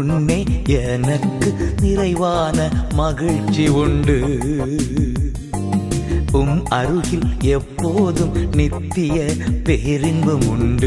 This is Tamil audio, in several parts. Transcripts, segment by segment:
முன்னே எனக்கு நிறைவான மகிழ்ச்சி உண்டு உம் அருகில் எப்போதும் நித்திய பேரின்பம் உண்டு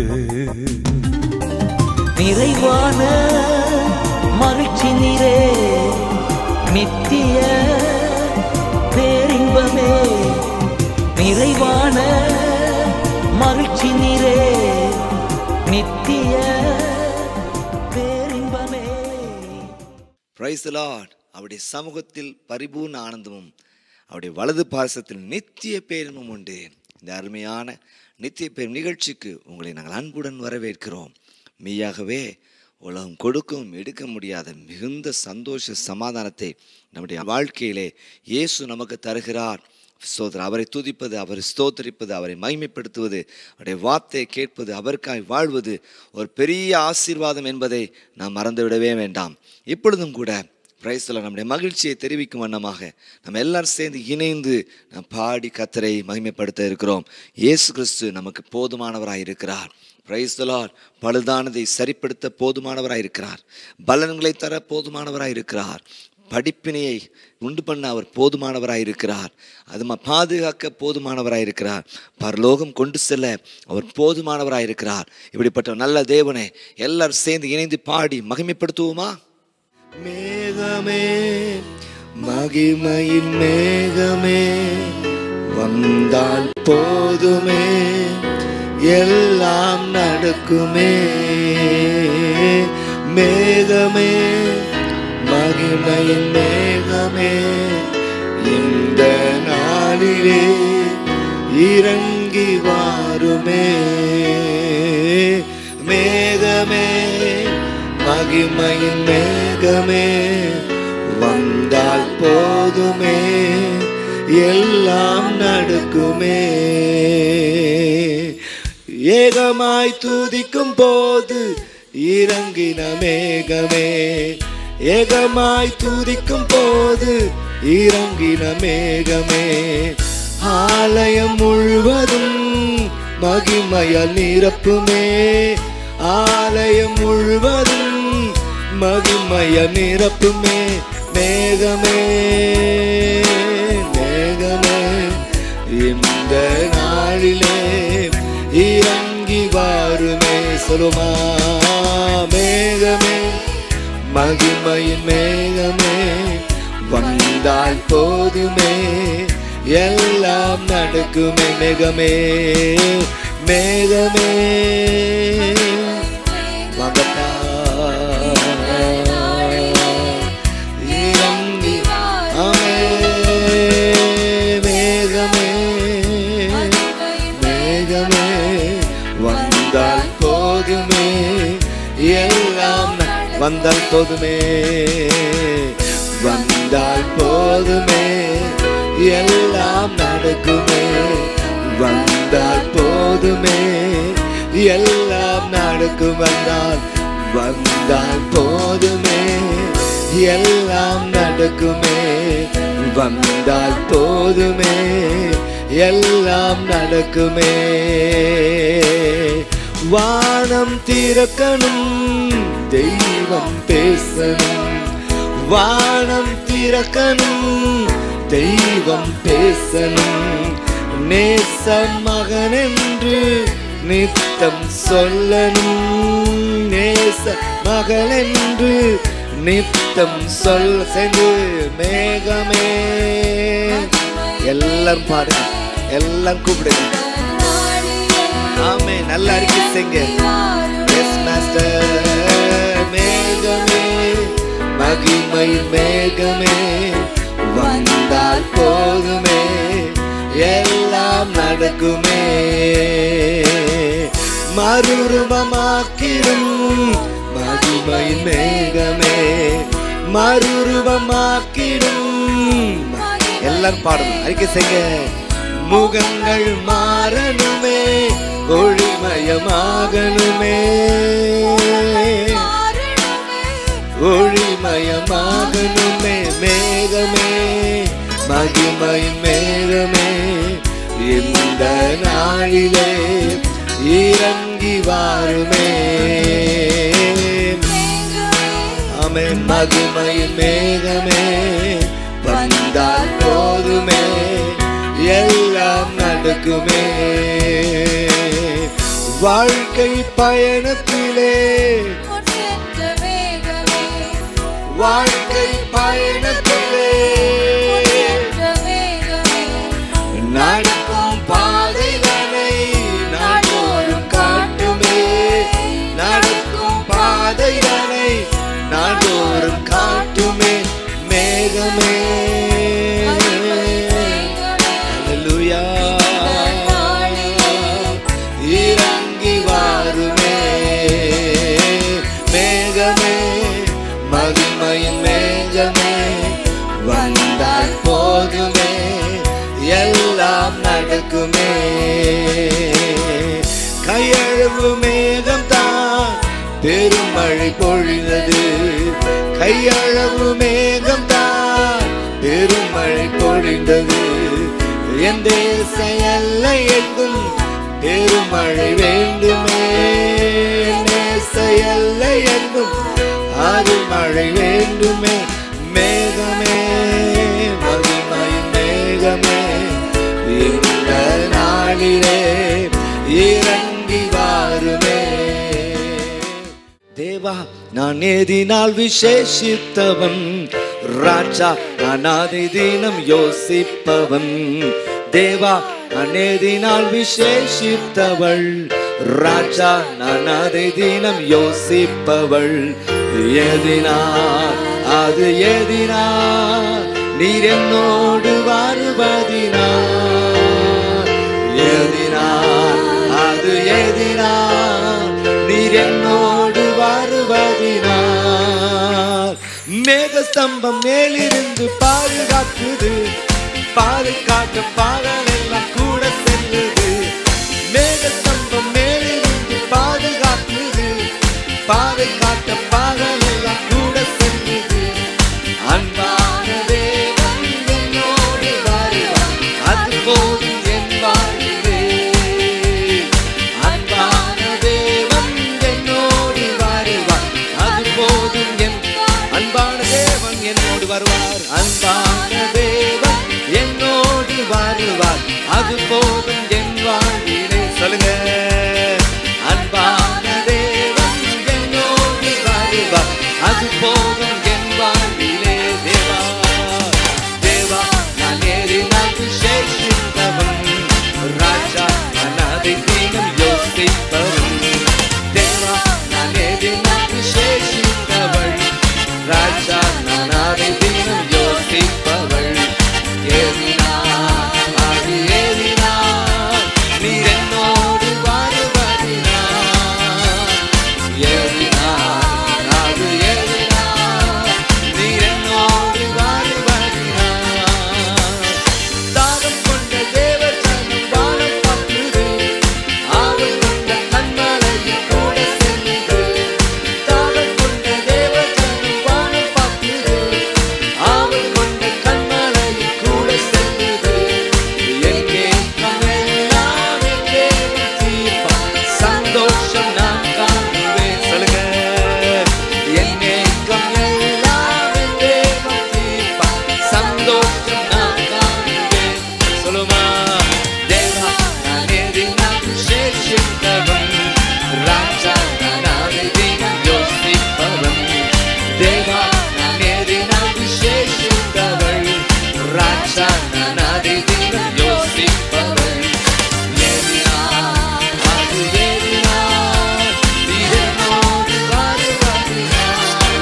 நிறைவான மகிழ்ச்சி நிறே நித்திய பேரின்பமே நிறைவான மகிழ்ச்சி நிறே நித்திய பேரின்பமே பிரைஸ் லார்ட் அவருடைய சமூகத்தில் பரிபூர்ண ஆனந்தமும் அவருடைய வலது பாரசத்தில் நித்திய பேரின்பம் உண்டு இந்த அருமையான நித்திய பேர் நிகழ்ச்சிக்கு உங்களை நாங்கள் அன்புடன் வரவேற்கிறோம் மெய்யாகவே உலகம் கொடுக்கவும் எடுக்க முடியாத மிகுந்த சந்தோஷ சமாதானத்தை நம்முடைய வாழ்க்கையிலே இயேசு நமக்கு தருகிறார் ஸ்தோத்திரம் அவரை துதிப்பது அவரை ஸ்தோத்தரிப்பது அவரை மகிமைப்படுத்துவது அவருடைய வார்த்தையை கேட்பது அவருக்காய் வாழ்வது ஒரு பெரிய ஆசீர்வாதம் என்பதை நாம் மறந்துவிடவே வேண்டாம் இப்பொழுதும் கூட பிரைஸ்ல நம்முடைய மகிழ்ச்சியை தெரிவிக்கும் வண்ணமாக நம்ம எல்லாரும் சேர்ந்து இணைந்து நாம் பாடி கத்தரை மகிமைப்படுத்த இருக்கிறோம் இயேசு கிறிஸ்து நமக்கு போதுமானவராய் இருக்கிறார் பிரைஸ்தலார் பழுதானதை சரிப்படுத்த போதுமானவராய் இருக்கிறார் பலன்களை தர போதுமானவராய் இருக்கிறார் படிப்பினையை உண்டு பண்ண அவர் போதுமானவராய் இருக்கிறார் அது ம- பாதுகாக்க போதுமானவராய் இருக்கிறார் பரலோகம் கொண்டு செல்ல அவர் போதுமானவராய் இருக்கிறார் இப்படிப்பட்ட நல்ல தேவனை எல்லாரும் சேர்ந்து இணைந்து பாடி மகிமைப்படுத்துவோமா மேகமே மகிமையின் மேகமே வந்தால் போதுமே எல்லாம் நடக்குமே மேகமே மகிமையின் மேகமே இந்த நாளிலே இறங்கி வாருமே மேகமே மகிமையின் மேகமே வந்தால் போதுமே எல்லாம் நடக்குமே ஏகமாய் துதிக்கும் போது இறங்கின மேகமே ஏகமாய் துதிக்கும் போது இறங்கின மேகமே ஆலயம் முழுவதும் மகிமையால் நிரப்புமே ஆலயம் முழுவதும் மகிமைய நிரப்புமே மேகமே மேகமே இந்த நாளிலே இறங்கி வாருமே சொல்லுமா மேகமே மகிமையின் மேகமே வந்தால் போதுமே எல்லாம் நடக்குமே மேகமே மேகமே வாங்கப்பா இறங்கி ஆமே மேகமே மேகமே வந்தால் போதுமே எல்லாம் ந- வந்தால் போதுமே வந்தால் போதுமே எல்லாம் நடக்குமே வந்தால் போதுமே எல்லாம் நடக்கும் வந்தால் வந்தால் போதுமே எல்லாம் நடக்குமே வந்தால் போதுமே எல்லாம் நடக்குமே வானம் திறக்கணும் தெய்வம் பேசணும் வானம் திறக்கணும் தெய்வம் பேசணும் நேச மகன் என்று நித்தம் சொல்லணும் நேச மகள் என்று நித்தம் சொல் சென்று மேகமே எல்லாம் பாடுங்க எல்லாம் கூப்பிடுங்க ஆமே நல்ல அறிக்கை செய்ங்க எஸ் மாஸ்டர் மேகமே மகிமை மேகமே வந்தால் போதுமே எல்லாம் நடக்குமே மறுரூபமாக்கிடும் மகிமை மேகமே மறுரூபமாக்கிடும் எல்லாரும் பாடணும் அறிக்கை செய்ய முகங்கள் மாறணுமே ஒளிமயமாகணுமே ஒளிமயமாகணுமே மேகமே மகிமை மேகமே இந்த நாளிலே இறங்கி வாருமே மகிமையின் மேகமே வந்தால் போதுமே எல்லாம் நடக்குமே வாழ்க்கை பயணத்திலே முன்னேற்ற வேகமே வாழ்க்கை பயணத்திலே முன்னேற்ற வேகமே நடக்கும் பாதைகளை நாள்தோறும் காட்டுமே நடக்கும் பாதைகளை நாள்தோறும் காட்டுமே மேகமே Hallelujah. இறங்கி வாருமே மேகமே மகிமையின் மேகமே வந்தால் போதுமே எல்லாம் நடக்குமே கையழவு மேகம் தான் பெருமழை பொழிந்தது கையழவு மேகம் தான் பெருமழை பொழிந்தது என் தேச எல்லை எங்கும் பெருமழை வேண்டுமே நேச எல்லை எங்கும் அருள்மழை வேண்டுமே மேகமே மகிமையின் மேகமே இந்த நாளிலே இறங்கி வாருமே தேவா நான் ஏதினால் விசேஷித்தவன் ராஜா நான் அதை தினம் யோசிப்பவன் தேவா நான் ஏதினால் விசேஷித்தவள் ராஜா நான் அதை தினம் யோசிப்பவள் எதினால் அது எதினால் நீர் என்னோடு வருவதினால் எதினால் அது எதினால் நீர் என்னோடு வருவதினால் மேக ஸ்தம்பம் மேலிருந்து பாதுகாக்குது பாதை காட்ட பாகல் எல்லாம் கூட செல்லுது மேக ஸ்தம்பம் மேலிருந்து பாதுகாக்குது பாதை காட்ட பாகல் எல்லாம் கூட செல்லுது அன்பான தேவன் என்னோடு வருவார் அது போதும் என் வாழ்விலே அன்பான தேவன் என்னோடு வருவார் அது போதும் என் அன்பான தேவன் என்னோடு வருவார் அன்பான தேவன் என்னோடு வருவார் அது போதும் என் வாழ்விலே சொல்லுங்க அன்பான தேவன் என்னோடு வருவார் அது போதும் என் வாழ்விலே தேவா தேவா நான் ஏறினால் விசேஷித்தவன் ராஜா நான் அதை தினம் யோசிப்பவன் தேவா நான் ஏறினால் விசேஷித்தவள் ராஜா நான் அதை தினம் யோசிப்பவள் ஏறினார் அது ஏறினார் நீர் என்னோடு வருவதினார் ஏறினார் அது ஏறினார் நீர் என்னோடு வருவதினார் தாகம் கொண்ட தேவஜனம் வானம் பார்க்குது ஆவல் கொண்ட கண்மலையில் கூட செல்லுது தாகம் கொண்ட தேவஜனம் வானம் பார்க்குது ஆவல் கொண்ட கண்மலையில் கூட செல்லுது எங்கே கமெல்லாம் எங்கே தீர்ப்பார் சந்தோஷம் நான் காணுவேன் சொல்லுங்க என்னே கமெல்லாம் எங்கே தீர்ப்பார் சந்தோஷம் நான் காணுவேன் சொல்லுமா தேவா நான் எதினால் விசேஷித்தவன் ராஜா நான் அதை தினம் யோசிப்பவன் தேவா நான் எதினால் விசேஷித்தவள் ராஜா நான் அதை தினம் யோசிப்பவள் எதினால் அது எதினால் இதனோடு வருவதினால்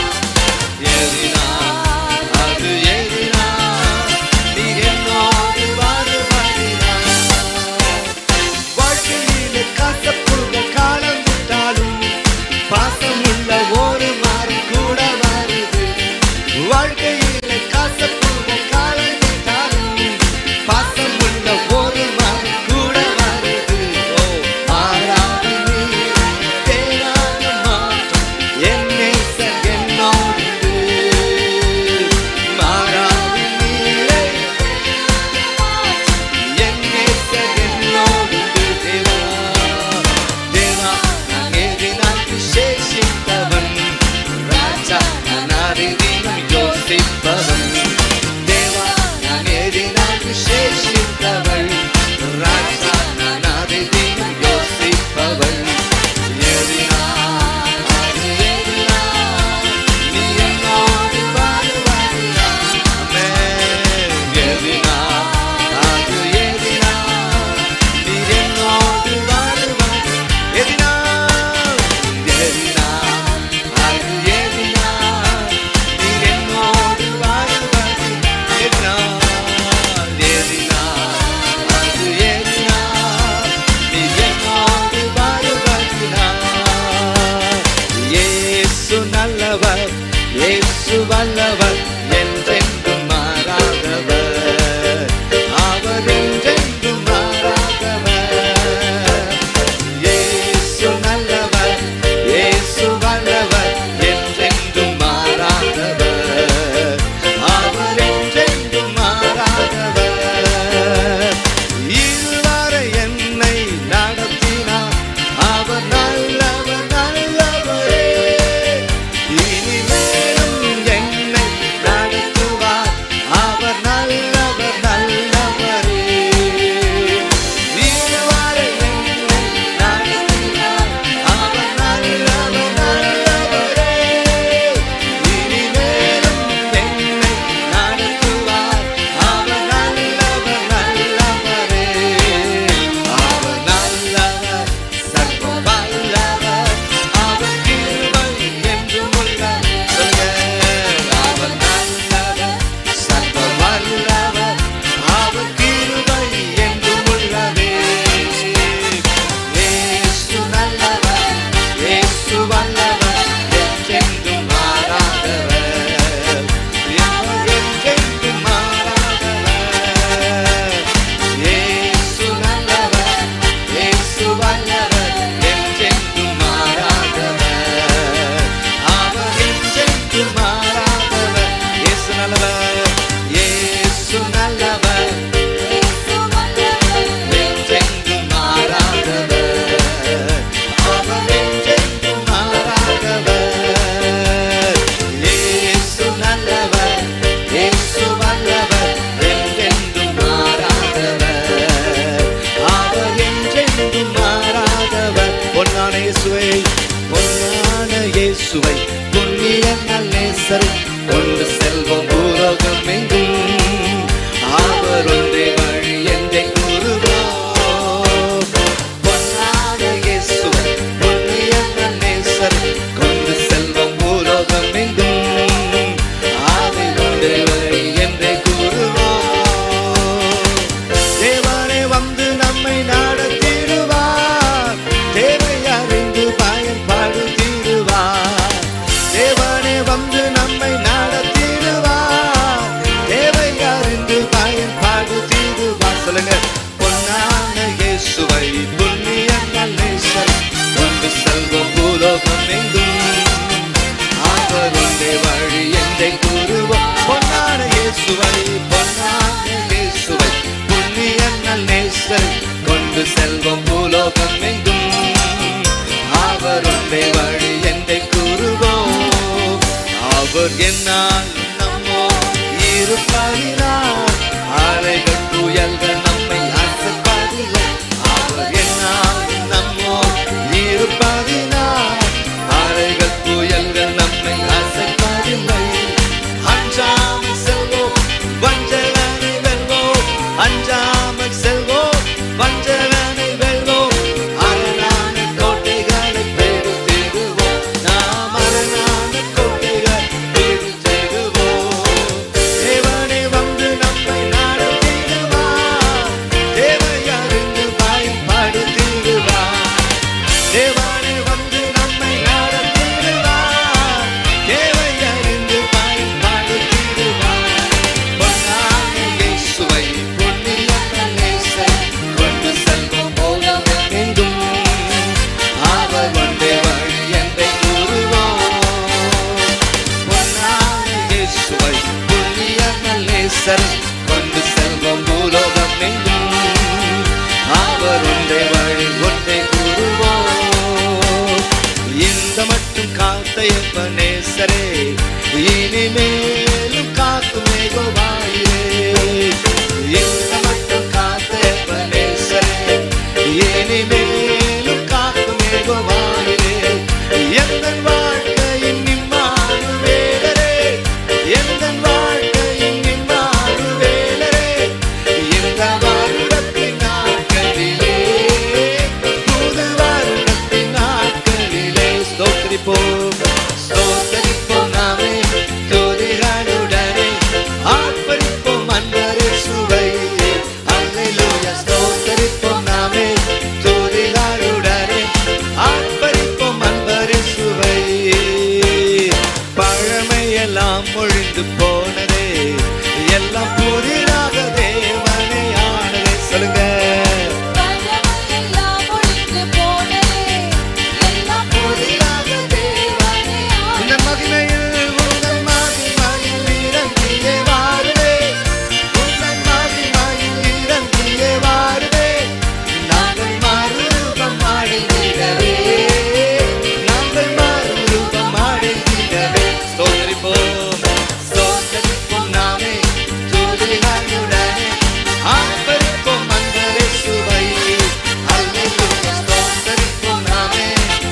எதினால் அது எதினால் நீ என்னோடு வருவதினால் வாழ்க்கையிலே கசப்புள்ள காலம் விட்டாலும் பாசமுள்ள ஒரு மாறி கூட வருது வாழ்க்கையிலே கசப்புள்ள காலம் விட்டாலும் பாசமுள்ள ஒரு மாறி கூட வருது ஓ மாறாத நீர் தேடாத மாற்றம் என்னை என்னோடு மாறாத நீரை என்னை என்னோடு தேவா தேவா நான் எதினால் விசேஷித்தவன் பொன்னான இயேசுவை புண்ணிய நல்லேசரை கொண்டு செல்வோம் பூலோகம் எங்கும் அவர் ஒன்றே வழி என்றே கூறுவோம் பொன்னான இயேசுவை புண்ணிய நல்லேசரை கொண்டு செல்வோம் பூலோகம் எங்கும் அவர் ஒன்றே வழி என்றே கூறுவோம் தேவனே வந்து நம்மை நடத்திடுவார் தேவை அறிந்து பயன்படுத்திடுவார் தேவனே வந்து நம்மை நடத்திடுவார் தேவை அறிந்து பயன்படுத்திடுவார் சொல்லுங்க பொன்னான இயேசுவை புண்ணிய நல்லேசர் கொண்டு செல்வோம் பூலோகம் எங்கும் அவர் ஒன்றே வழி என்றை கூறுவோம் பொன்னான இயேசுவை பொன்னான இயேசுவை புண்ணிய நல்லேசர் கொண்டு செல்வோம் பூலோகம் எங்கும் அவர் ஒன்றே வழி என்றை கூறுவோம் அவர் என்னால் நம்மோ இருப்பதினால் அலைகள் புயல்கள் நம்மை அசைப்பதில்லை அவர் என்னால் நம்மோ இருப்பதினால் அலைகள் புயல்கள் நம்மை அசைப்பதில்லை அஞ்சாமல் செல்வோம் வஞ்சகனை வெல்வோம் அஞ்சாமல் செல்வோம் வஞ்சகனை வெல்வோம் அரணான கோட்டைகளை பெருத்திடுவோம் நாம் அரணான கோட்டைகள் பெருத்திடுவோம் தேவனே வந்து நம்மை நடத்திடுவார் தேவை அறிந்து பயன்படுத்திடுவார் தேவனே வந்து நம்மை நடத்திடுவார் தேவை அறிந்து பயன்படுத்திடுவார் பொன்னான இயேசுவை புண்ணிய நல்லேசை கொண்டு செல்வோம் போலவும் எங்கும் அவர் ஒன்றே வழி என்றை கூறுவோம் பொன்னான இயேசுவை புண்ணிய நல்லேசர் கொண்டு செல்வோம் பூலோகம் எங்கும் அவர் ஒன்றே வழி ஒன்றே கூறுவோம் இந்த மட்டும் காத்த எப்பனேசரே இனிமேலும் காக்கும் ஏகோவாயிரே இந்த மட்டும் காத்த எப்பனேசரே இனிமேலும் காக்கும் ஏகோவாயிரே எந்த வாழ்க்கையின் நிம்மாறுவேலரே எந்த வாழ்க்கையின் நிம்மாறுவேலரே இந்த வருடத்தின் நாட்களிலே புது வருடத்தின் நாட்களிலே ஸ்தோத்திரிப்போம் ஸ்தோத்திரிப்போம் நாமே துதிகளுடனே ஆர்ப்பரிப்போம் அன்பரே சுவை அல்லேலூயா ஸ்தோத்திரிப்போம் நாமே துதிகளுடனே ஆர்ப்பரிப்போம் அன்பரே சுவை பழமையெல்லாம் ஒழிந்து போனதே எல்லாம் புதிதாக தேவனே ஆனதே சொல்லுங்க எல்லாம் ஒழிந்து போனதே எல்லாம் புதிதாக தேவனே இந்த மகிமையில் உங்கள் மகிமையில் இறங்கியே வாருவே உங்கள் மகிமையில் இறங்கியே வாருவே நாங்கள் மறுரூபம் அடைந்திடவே நாங்கள் மறுரூபம் அடைந்திடவே ஸ்தோத்திரிப்போம் ஸ்தோத்திரிப்போம் நாமே துதிகளுடனே ஆர்ப்பரிப்போம் அன்பரே சுவை அல்லேலூயா ஸ்தோத்திரிப்போம் நாமே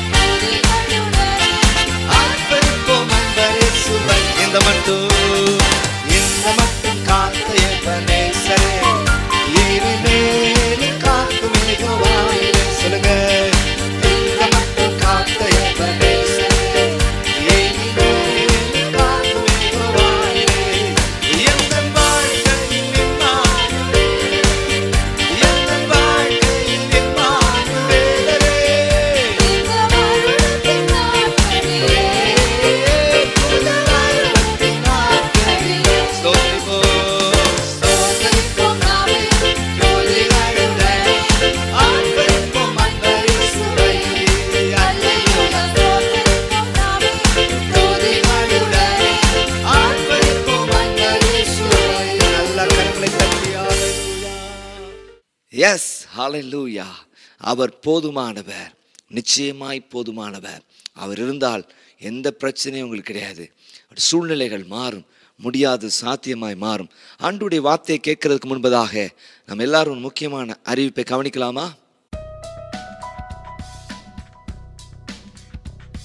ஆர்ப்பரிப்போம் அன்பரே சுவை இந்த மட்டும் இந்த மட்டும் காத்த எப்பனேசரே இனிமேலும் காக்கும் மிகவாயிலே சொல்லுங்க இந்த மட்டும் காத்த எப்பனேசரே இனிமேலும் காக்கும் மிகவாயிலே எந்த வாழ்க்கையில் நின்றாலுமே எந்த வாழ்க்கையில் நின்றாலுமே இந்த வருடத்தின் நாட்களிலே ஸ்தோத்திரிப்போம் நாமே அல்லேலூயா ஸ்தோத்திரிப்போம் நாமே துதிகளுடனே எஸ் ஹalleluya அவர் போதுமானவர் நிச்சயமாய் போதுமானவர் அவர் இருந்தால் எந்த பிரச்சனையும் உங்களுக்கு கிடையாது சூழ்நிலைகள் மாறும் முடியாது சாத்தியமாய் மாறும் ஆண்டுடைய வார்த்தையை கேட்கறதுக்கு முன்பதாக நம்ம எல்லாரும் ஒரு முக்கியமான அறிவிப்பை கவனிக்கலாமா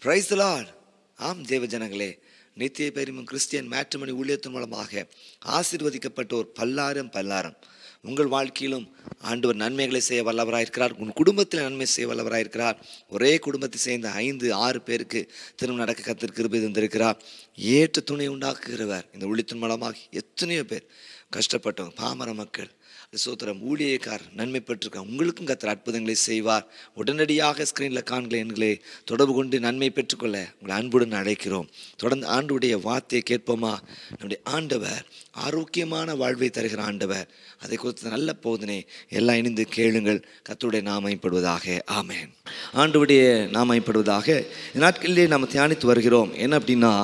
பிரைஸ் லார்ட் ஆம் தேவ ஜனங்களே நித்திய பெருமும் கிறிஸ்டியன் மேட்ரிமணி ஊழியத்தின் மூலமாக ஆசீர்வதிக்கப்பட்டோர் பல்லாரம் பல்லாரம் உங்கள் வாழ்க்கையிலும் ஆண்டவர் நன்மைகளை செய்ய வல்லவராயிருக்கிறார் உன் குடும்பத்தில் நன்மை செய்ய வல்லவராயிருக்கிறார் ஒரே குடும்பத்தை சேர்ந்த ஐந்து ஆறு பேருக்கு திரும்ப நடக்க கத்திற்கு கிருபை தந்திருக்கிறார் ஏற்ற துணை உண்டாக்குகிறவர் இந்த ஊழியத்தின் மூலமாக எத்தனையோ பேர் கஷ்டப்பட்டவங்க பாமர மக்கள் சோத்திரம் ஊழியக்கார் நன்மை பெற்றிருக்கார் உங்களுக்கும் கத்தர் அற்புதங்களை செய்வார் உடனடியாக ஸ்க்ரீனில் காண்கிற எண்களை தொடர்பு கொண்டு நன்மை பெற்றுக்கொள்ள உங்களை அன்புடன் அழைக்கிறோம் தொடர்ந்து ஆண்டுடைய வார்த்தையை கேட்போமா நம்முடைய ஆண்டவர் ஆரோக்கியமான வாழ்வை தருகிற ஆண்டவர் அதை குறித்து நல்ல போதனை எல்லாம் இணைந்து கேளுங்கள் கத்தருடைய நாமைப்படுவதாக ஆமேன் ஆண்டுடைய நாமைப்படுவதாக இந்த நாட்களிலே நாம் தியானித்து வருகிறோம் என்ன அப்படின்னா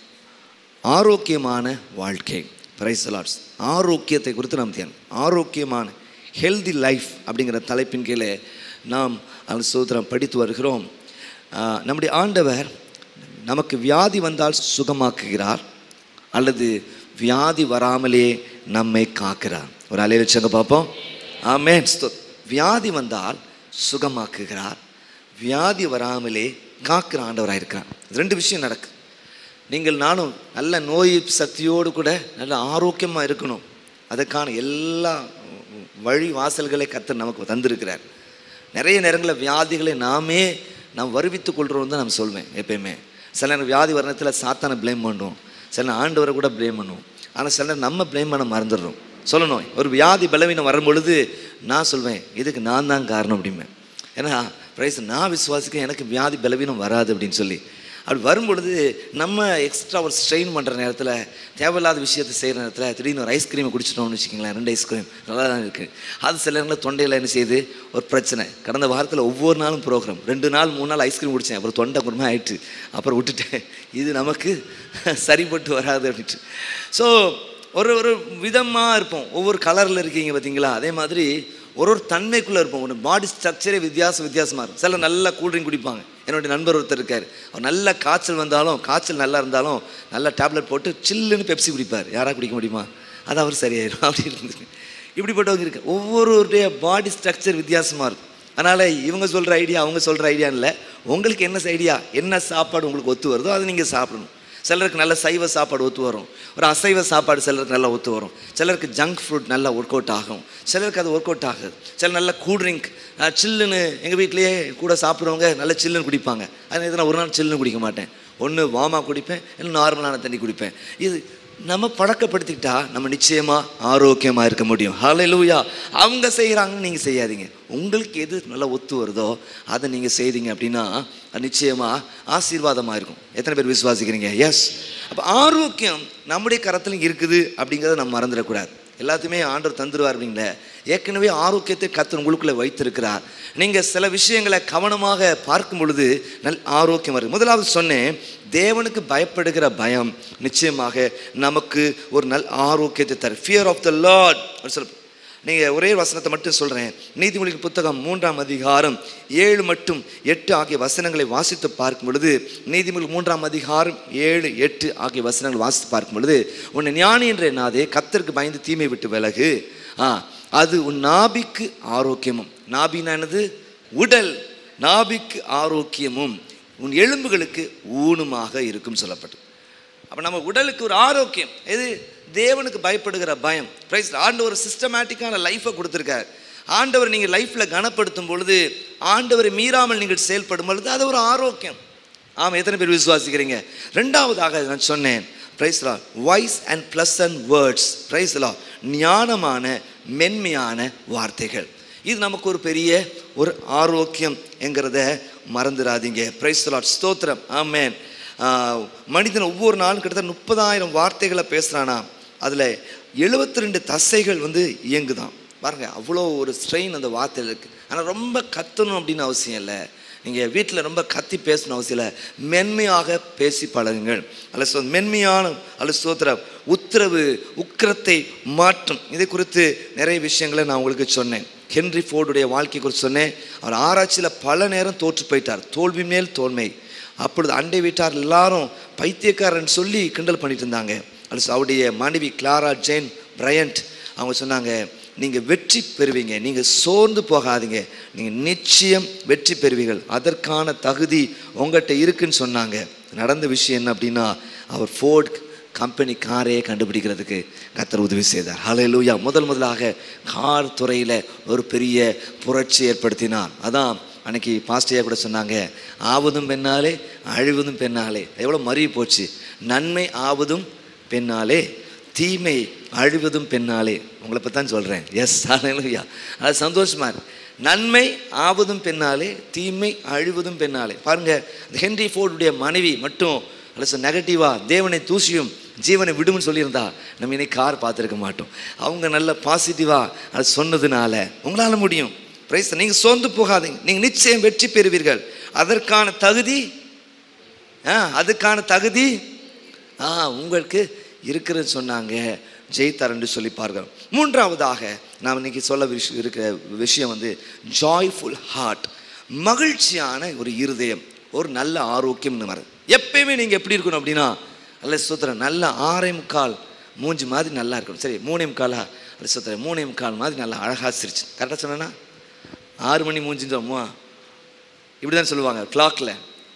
ஆரோக்கியமான வாழ்க்கை பிரைசலாட்ஸ் ஆரோக்கியத்தை குறித்து நாம் தியானம் ஆரோக்கியமான ஹெல்தி லைஃப் அப்படிங்கிற தலைப்பின் கீழே நாம் அந்த சோதரம் படித்து வருகிறோம் ஆஹ், நம்முடைய ஆண்டவர் நமக்கு வியாதி வந்தால் சுகமாக்குகிறார் அல்லது வியாதி வராமலே நம்மை காக்கிறார் ஒரு அலைய வச்சங்க பார்ப்போம் ஆமென் ஸ்தோ- வியாதி வந்தால் சுகமாக்குகிறார் வியாதி வராமலே காக்கிற ஆண்டவராக இருக்கிறார் இது ரெண்டு விஷயம் நடக்கு நீங்கள் நானும் நல்ல நோய் சக்தியோடு கூட நல்ல ஆரோக்கியமாக இருக்கணும் அதற்கான எல்லா வழி வாசல்களை கர்த்தர் நமக்கு தந்திருக்கிறார் நிறைய நேரங்களில் வியாதிகளை நாமே நாம் வருவித்துக் கொள்கிறோம் தான் நான் சொல்வேன் எப்பயுமே சில நேரம் வியாதி வரணத்தில் சாத்தானை ப்ளேம் பண்ணுவோம் சில நேரம் ஆண்டவரை கூட ப்ளேம் பண்ணுவோம் ஆனால் சில நேரம் நம்ம ப்ளேம் பண்ண மறந்துடுறோம் சொல்லணும் ஒரு வியாதி பலவீனம் வரும் பொழுது நான் சொல்வேன் இதுக்கு நான் தான் காரணம் அப்படிம்பேன் ஏன்னா பிரைஸ் நான் விசுவாசிக்க எனக்கு வியாதி பலவீனம் வராது அப்படின்னு சொல்லி அப்படி வரும்பொழுது நம்ம எக்ஸ்ட்ரா ஒரு ஸ்ட்ரெயின் பண்ணுற நேரத்தில் தேவையில்லாத விஷயத்தை செய்கிற நேரத்தில் திடீர்னு ஒரு ஐஸ்கிரீமை குடிச்சிட்டோம்னு வச்சுக்கோங்களேன் ரெண்டு ஐஸ்கிரீம் நல்லா தான் இருக்குது அது சில நேரங்களில் தொண்டையில் என்ன செய்யுது ஒரு பிரச்சனை கடந்த வாரத்தில் ஒவ்வொரு நாளும் ப்ரோக்ராம் ரெண்டு நாள் மூணு நாள் ஐஸ்கிரீம் குடித்தேன் அப்புறம் தொண்டை குருமா ஆயிட்டு அப்புறம் விட்டுட்டேன் இது நமக்கு சரிப்பட்டு வராது அப்படின்ட்டு ஸோ ஒரு ஒரு விதமாக இருப்போம் ஒவ்வொரு கலரில் இருக்கீங்க பார்த்தீங்களா அதே மாதிரி ஒரு ஒரு தன்மைக்குள்ளே இருப்போம் ஒரு பாடி ஸ்ட்ரக்சரே வித்தியாசம் வித்தியாசமாக இருக்கும் சிலர் நல்லா கூல்ட்ரிங்க் குடிப்பாங்க என்னுடைய நண்பர் ஒருத்தர் இருக்கார் அவர் நல்ல காய்ச்சல் வந்தாலும் காய்ச்சல் நல்லா இருந்தாலும் நல்லா டேப்லெட் போட்டு சில்லுன்னு பெப்சி குடிப்பார் யாராக குடிக்க முடியுமா அது அவர் சரியாயிடும் அப்படி இருந்துச்சு இப்படிப்பட்டவங்க இருக்கு ஒவ்வொருடைய பாடி ஸ்ட்ரக்சர் வித்தியாசமாக இருக்கும் அதனால் இவங்க சொல்கிற ஐடியா அவங்க சொல்கிற ஐடியா இல்லை உங்களுக்கு என்ன ஐடியா என்ன சாப்பாடு உங்களுக்கு ஒத்து வருதோ அதை நீங்கள் சாப்பிடணும் சிலருக்கு நல்ல சைவ சாப்பாடு ஒத்து வரும் ஒரு அசைவ சாப்பாடு சிலருக்கு நல்லா ஒத்து வரும் சிலருக்கு ஜங்க் ஃப்ரூட் நல்லா ஒர்க் அவுட் ஆகும் சிலருக்கு அது ஒர்க் அவுட் ஆகுது சில நல்ல கூல் ட்ரிங்க் சில்லுன்னு எங்கள் வீட்லேயே கூட சாப்பிட்றவங்க நல்ல சில்லுன்னு குடிப்பாங்க அது நான் ஒரு நாள் சில்லுன்னு குடிக்க மாட்டேன் ஒன்று வாமா குடிப்பேன் இல்லை நார்மலான தண்ணி குடிப்பேன் இது நம்ம பழக்கப்படுத்திக்கிட்டா நம்ம நிச்சயமாக ஆரோக்கியமாக இருக்க முடியும் ஹalleluya அவங்க செய்கிறாங்கன்னு நீங்கள் செய்யாதீங்க உங்களுக்கு எது நல்லா ஒத்து வருதோ அதை நீங்கள் செய்தீங்க அப்படின்னா அது நிச்சயமாக ஆசீர்வாதமாக இருக்கும் எத்தனை பேர் விசுவாசிக்கிறீங்க எஸ் அப்போ ஆரோக்கியம் நம்முடைய கரத்தில் இருக்குது அப்படிங்கிறத நம்ம மறந்துடக்கூடாது எல்லாத்தையுமே ஆண்டவர் தந்துடுவார் அப்படிங்கள ஏற்கனவே ஆரோக்கியத்தை கத்தர் உங்களுக்குள்ளே வைத்திருக்கிறார் நீங்கள் சில விஷயங்களை கவனமாக பார்க்கும் பொழுது நல் ஆரோக்கியம் வருது முதலாவது சொன்னேன் தேவனுக்கு பயப்படுகிற பயம் நிச்சயமாக நமக்கு ஒரு நல் ஆரோக்கியத்தை தரும் ஃபியர் ஆஃப் த லார்ட் சொல்ல நீங்கள் ஒரே வசனத்தை மட்டும் சொல்கிறேன் நீதிமொழிகள் புத்தகம் மூன்றாம் அதிகாரம் ஏழு மட்டும் எட்டு ஆகிய வசனங்களை வாசித்து பார்க்கும் பொழுது நீதிமொழி மூன்றாம் அதிகாரம் ஏழு எட்டு ஆகிய வசனங்களை வாசித்து பார்க்கும் பொழுது உன்னை ஞானி என்ற எண்ணாதே கத்தருக்கு பயந்து தீமை விட்டு விலகு ஆ அது உன் நாபிக்கு ஆரோக்கியமும் நாபின்னா என்னது உடல் நாபிக்கு ஆரோக்கியமும் உன் எலும்புகளுக்கு ஊனுமாக இருக்கும் சொல்லப்பட்டது அப்போ நம்ம உடலுக்கு ஒரு ஆரோக்கியம் எது தேவனுக்கு பயப்படுகிற பயம் பிரைஸ் ஆண்டவர் சிஸ்டமேட்டிக்கான லைஃப்பை கொடுத்துருக்கார் ஆண்டவர் நீங்கள் லைஃப்பில் கனப்படுத்தும் பொழுது ஆண்டவரை மீறாமல் நீங்கள் செயல்படும் பொழுது அது ஒரு ஆரோக்கியம் ஆமாம் எத்தனை பேர் விசுவாசிக்கிறீங்க ரெண்டாவதாக நான் சொன்னேன் பிரைஸ்லா voice and plus and words பிரைஸ்லா ஞானமான மென்மையான வார்த்தைகள் இது நமக்கு ஒரு பெரிய ஒரு ஆரோக்கியம் என்கிறத மறந்துடாதீங்க பிரைஸ்லா ஸ்தோத்திரம் ஆமேன் ஆஹ் மனிதன் ஒவ்வொரு நாளும் கிட்டத்தட்ட முப்பதாயிரம் வார்த்தைகளை பேசுகிறானா அதில் எழுபத்தி ரெண்டு தசைகள் வந்து இயங்குதான் பாருங்க அவ்வளோ ஒரு ஸ்ட்ரெயின் அந்த வார்த்தையில் இருக்குது ஆனால் ரொம்ப கத்தணும் அப்படின்னு அவசியம் இல்லை நீங்கள் வீட்டில் ரொம்ப கத்தி பேசணும் அவசியம் இல்லை மென்மையாக பேசி பழகுங்கள் அல்ல சொ மென்மையான அல்ல சோத்திர உத்தரவு உக்கிரத்தை மாற்றும் இதை குறித்து நிறைய விஷயங்களை நான் உங்களுக்கு சொன்னேன் ஹென்ரி ஃபோர்டுடைய வாழ்க்கை குறித்து சொன்னேன் அவர் ஆராய்ச்சியில் பல நேரம் தோற்று போயிட்டார் தோல்வி மேல் தோல்மை அப்பொழுது அண்டை வீட்டார் எல்லாரும் பைத்தியக்காரன் சொல்லி கிண்டல் பண்ணிட்டு இருந்தாங்க அது அவருடைய மனைவி கிளாரா ஜெயின் பிரையண்ட் அவங்க சொன்னாங்க நீங்கள் வெற்றி பெறுவீங்க நீங்கள் சோர்ந்து போகாதீங்க நீங்கள் நிச்சயம் வெற்றி பெறுவீர்கள் அதற்கான தகுதி உங்கள்கிட்ட இருக்குன்னு சொன்னாங்க நடந்த விஷயம் என்ன அப்படின்னா அவர் ஃபோர்ட் கம்பெனி காரையே கண்டுபிடிக்கிறதுக்கு கத்தர் உதவி செய்தார் ஹalleluya முதல் முதலாக கார் துறையில் ஒரு பெரிய புரட்சி ஏற்படுத்தினார் அதான் அன்னைக்கு பாஸ்டையா கூட சொன்னாங்க ஆவதும் பெண்ணாலே அழிவதும் பெண்ணாலே எவ்வளோ மறி போச்சு நன்மை ஆவதும் பெண்ணாலே தீமை அழிவதும் பெண்ணாலே உங்களை பற்றி தான் சொல்கிறேன் எஸ் ஹalleluya அது சந்தோஷமா இருக்கு நன்மை ஆவதும் பெண்ணாலே தீமை அழிவதும் பெண்ணாலே பாருங்க இந்த ஹென்ரி ஃபோர்டுடைய மனைவி மட்டும் அல்லது நெகட்டிவா தேவனை தூசியும் ஜீவனை விடும்னு சொல்லியிருந்தா நம்ம இன்னைக்கு கார் பார்த்துருக்க மாட்டோம் அவங்க நல்ல பாசிட்டிவா அது சொன்னதுனால உங்களால் முடியும் பிரைஸ் நீங்கள் சோர்ந்து போகாதீங்க நீங்கள் நிச்சயம் வெற்றி பெறுவீர்கள் அதற்கான தகுதி ஆ அதுக்கான தகுதி ஆ உங்களுக்கு இருக்குன்னு சொன்னாங்க ஜெயித்தார் என்று சொல்லி பார்க்கிறோம் மூன்றாவதாக நாம் இன்னைக்கு சொல்ல விஷ இருக்கிற விஷயம் வந்து ஜாய்ஃபுல் ஹார்ட் மகிழ்ச்சியான ஒரு இருதயம் ஒரு நல்ல ஆரோக்கியம்னு வருது எப்பயுமே நீங்கள் எப்படி இருக்கணும் அப்படின்னா நல்ல சுத்திரம் நல்ல ஆறே முக்கால் மூஞ்சி மாதிரி நல்லா இருக்கணும் சரி மூணே முக்காலா அல்ல சுத்திரம் மூணே முக்கால் மாதிரி நல்லா அழகாக சிரிச்சு கரெக்டாக சொன்னேன்னா ஆறு மணி மூஞ்சின்னு சொல்லுமா இப்படி தான் சொல்லுவாங்க கிளாக்கில்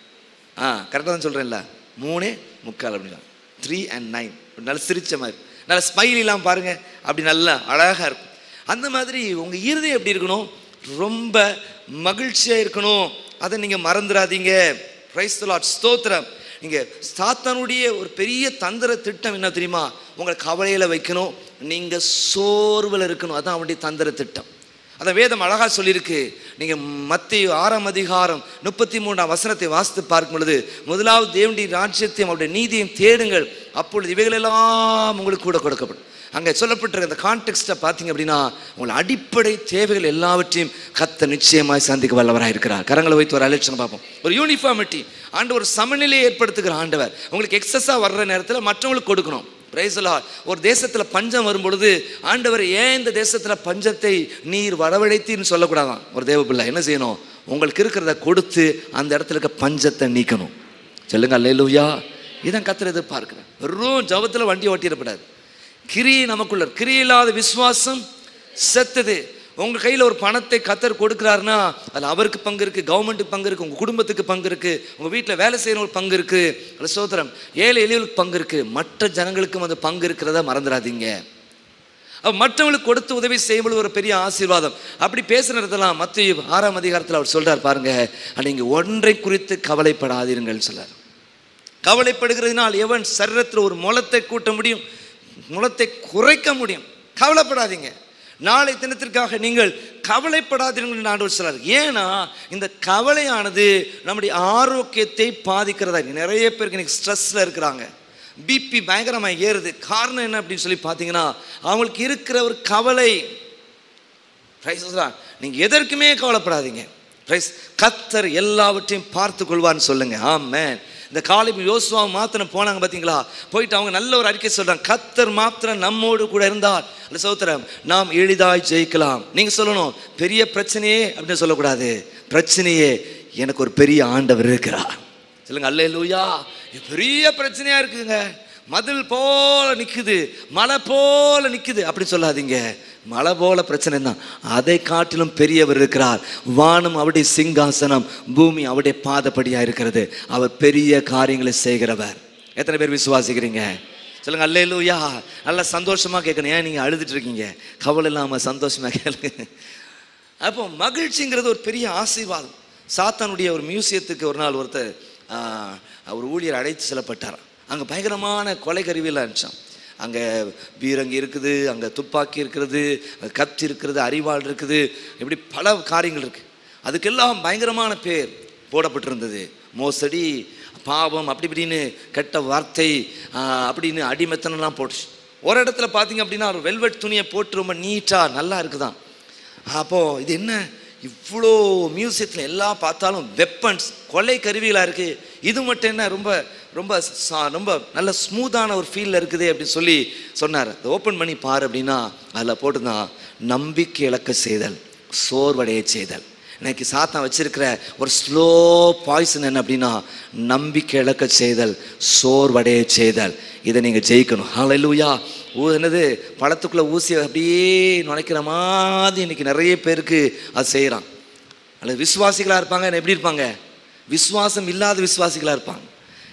ஆ கரெக்டாக தான் சொல்கிறேன்ல மூணே முக்கால் அப்படின்னா த்ரீ அண்ட் நைன் நல்ல சிரிச்ச மாதிரி நல்ல ஸ்மைல் இல்லாமல் பாருங்கள் அப்படி நல்லா அழகாக இருக்கும் அந்த மாதிரி உங்கள் இருதயம் எப்படி இருக்கணும் ரொம்ப மகிழ்ச்சியாக இருக்கணும் அதை நீங்கள் மறந்துடாதீங்க பிரைஸ் லாட் ஸ்தோத்திரம் நீங்கள் சாத்தானுடைய ஒரு பெரிய தந்திர திட்டம் என்ன தெரியுமா உங்களை கவலையில் வைக்கணும் நீங்கள் சோர்வில் இருக்கணும் அதான் அவனுடைய தந்திர திட்டம் அந்த வேதம் அழகா சொல்லியிருக்கு நீங்க மத்திய ஆறாம் அதிகாரம் முப்பத்தி மூன்றாம் வசனத்தை வாசித்து பார்க்கும் பொழுது முதலாவது தேவனுடைய ராஜ்யத்தையும் அவருடைய நீதியையும் தேடுங்கள் அப்பொழுது இவைகளெல்லாம் உங்களுக்கு கூட கொடுக்கப்படும் அங்கே சொல்லப்பட்டிருக்க அந்த கான்டெக்ட்டை பார்த்தீங்க அப்படின்னா உங்கள் அடிப்படை தேவைகள் எல்லாவற்றையும் கத்த நிச்சயமாய் சந்திக்க வல்லவராக இருக்கிறார் கரங்களை வைத்து ஒரு அலட்சணம் பார்ப்போம் ஒரு யூனிஃபார்மிட்டி ஆண்டு ஒரு சமநிலையை ஏற்படுத்துகிற ஆண்டவர் உங்களுக்கு எக்ஸஸாக வர்ற நேரத்தில் மற்றவங்களுக்கு கொடுக்கணும் Praise the Lord. ஒரு தேசத்தில் பஞ்சம் வரும் பொழுது ஆண்டவர் ஏன் இந்த தேசத்தில் பஞ்சத்தை நீர் வரவழைத்தீர்னு சொல்லக்கூடாதான் ஒரு தேவ பிள்ளை என்ன செய்யணும் உங்களுக்கு இருக்கிறத கொடுத்து அந்த இடத்துல இருக்க பஞ்சத்தை நீக்கணும் சொல்லுங்க அல்லேலூயா இதான் கத்திர எதிர்பார்க்கிறேன் வெறும் ஜபத்தில் வண்டி ஓட்டிடக்கூடாது கிரி நமக்குள்ள கிரி இல்லாத விசுவாசம் செத்தது உங்க கையில் ஒரு பணத்தை கத்தர் கொடுக்குறாருன்னா அதில் அவருக்கு பங்கு இருக்கு கவர்மெண்ட்டுக்கு பங்கு இருக்கு உங்க குடும்பத்துக்கு பங்கு இருக்கு உங்க வீட்டில் வேலை செய்யற ஒரு பங்கு இருக்கு அதுல சோதரம் ஏழை எளியவர்களுக்கு பங்கு இருக்கு மற்ற ஜனங்களுக்கும் அந்த பங்கு இருக்கிறத மறந்துடாதீங்க அப்ப மற்றவங்களுக்கு கொடுத்து உதவி செய்யும்போது ஒரு பெரிய ஆசீர்வாதம் அப்படி பேசுனதெல்லாம் மத்திய ஆறாம் அதிகாரத்தில் அவர் சொல்றார் பாருங்க நீங்க ஒன்றை குறித்து கவலைப்படாதீர்கள் சொல்றார் கவலைப்படுகிறதுனால் எவன் சரீரத்தில் ஒரு முளத்தை கூட்ட முடியும் முளத்தை குறைக்க முடியும் கவலைப்படாதீங்க நாளை தினத்திற்காக நீங்கள் கவலைப்படாதீர்கள் என்று ஆண்டவர் சொல்றார் ஏன்னா இந்த கவலையானது நம்முடைய ஆரோக்கியத்தை பாதிக்கிறதா இருக்கு. நிறைய பேருக்கு இன்னைக்கு ஸ்ட்ரெஸ்ல இருக்கிறாங்க பிபி பயங்கரமாக ஏறுது காரணம் என்ன அப்படின்னு சொல்லி பார்த்தீங்கன்னா அவங்களுக்கு இருக்கிற ஒரு கவலை பிரைஸ் நீங்க எதற்குமே கவலைப்படாதீங்க பிரைஸ் கத்தர் எல்லாவற்றையும் பார்த்து கொள்வார்னு சொல்லுங்க ஆமென் இந்த காலை யோசுவா மாத்திரம் போனாங்க பார்த்தீங்களா போயிட்டு அவங்க நல்ல ஒரு அறிக்கை சொல்றாங்க கத்தர் மாத்திரம் நம்மோடு கூட இருந்தால் அந்த சோத்திரம் நாம் எளிதாய் ஜெயிக்கலாம் நீங்க சொல்லணும் பெரிய பிரச்சனையே அப்படின்னு சொல்லக்கூடாது பிரச்சனையே எனக்கு ஒரு பெரிய ஆண்டவர் இருக்கிறார் சொல்லுங்க அல்லே லூயா பெரிய பிரச்சனையா இருக்குங்க மதில் போல நிக்குது மலை போல நிக்குது அப்படி சொல்லாதீங்க மலை போல பிரச்சனை தான் அதை காட்டிலும் பெரியவர் இருக்கிறார் வானம் அவருடைய சிங்காசனம் பூமி அவருடைய பாதப்படியா இருக்கிறது அவர் பெரிய காரியங்களை செய்கிறவர் எத்தனை பேர் விசுவாசிக்கிறீங்க சொல்லுங்க அல்லே லூயா நல்லா சந்தோஷமா கேட்கணும் ஏன் நீங்க அழுதுட்டு இருக்கீங்க கவலை இல்லாம சந்தோஷமா கேளுங்க அப்போ மகிழ்ச்சிங்கிறது ஒரு பெரிய ஆசீர்வாதம் சாத்தானுடைய ஒரு மியூசியத்துக்கு ஒரு நாள் ஒருத்தர் ஆஹ், ஒரு ஊழியர் அழைத்து செல்லப்பட்டார் அங்கே பயங்கரமான கொலை கருவியெல்லாம் இருந்துச்சான் அங்கே பீரங்கி இருக்குது அங்கே துப்பாக்கி இருக்கிறது அங்க கத்தி இருக்கிறது அரிவாள் இருக்குது இப்படி பல காரியங்கள் இருக்குது அதுக்கெல்லாம் பயங்கரமான பேர் போடப்பட்டிருந்தது மோசடி பாவம் அப்படி இப்படின்னு கெட்ட வார்த்தை ஆஹ், அப்படின்னு அடிமெத்தனம்லாம் போட்டுச்சு ஒரு இடத்துல பார்த்தீங்க அப்படின்னா ஒரு வெல்வெட் துணியை போட்டு ரொம்ப நீட்டாக நல்லா இருக்குதான் அப்போது இது என்ன இவ்வளோ மியூசியத்தில் எல்லாம் பார்த்தாலும் வெப்பன்ஸ் கொலை கருவிகளாக இருக்குது இது மட்டும் என்ன ரொம்ப ரொம்ப சா- ரொம்ப நல்ல ஸ்மூத்தான ஒரு ஃபீலில் இருக்குது அப்படின்னு சொல்லி சொன்னார் அதை ஓப்பன் பண்ணி பாரு அப்படின்னா அதில் போட்டுதான் நம்பிக்கை இழக்க செய்தல் சோர்வடைய செய்தல் இன்னைக்கு சாத்தான் வச்சிருக்கிற ஒரு ஸ்லோ பாய்சன் என்ன அப்படின்னா நம்பிக்கை இழக்க செய்தல் சோர்வடைய செய்தல் இதை நீங்கள் ஜெயிக்கணும் ஹalleluya ஊ என்னது பழத்துக்குள்ளே ஊசியை அப்படியே நுழைக்கிற மாதிரி இன்னைக்கு நிறைய பேருக்கு அது செய்கிறான் அல்லது விசுவாசிகளாக இருப்பாங்க எப்படி இருப்பாங்க விசுவாசம் இல்லாத விசுவாசிகளாக இருப்பாங்க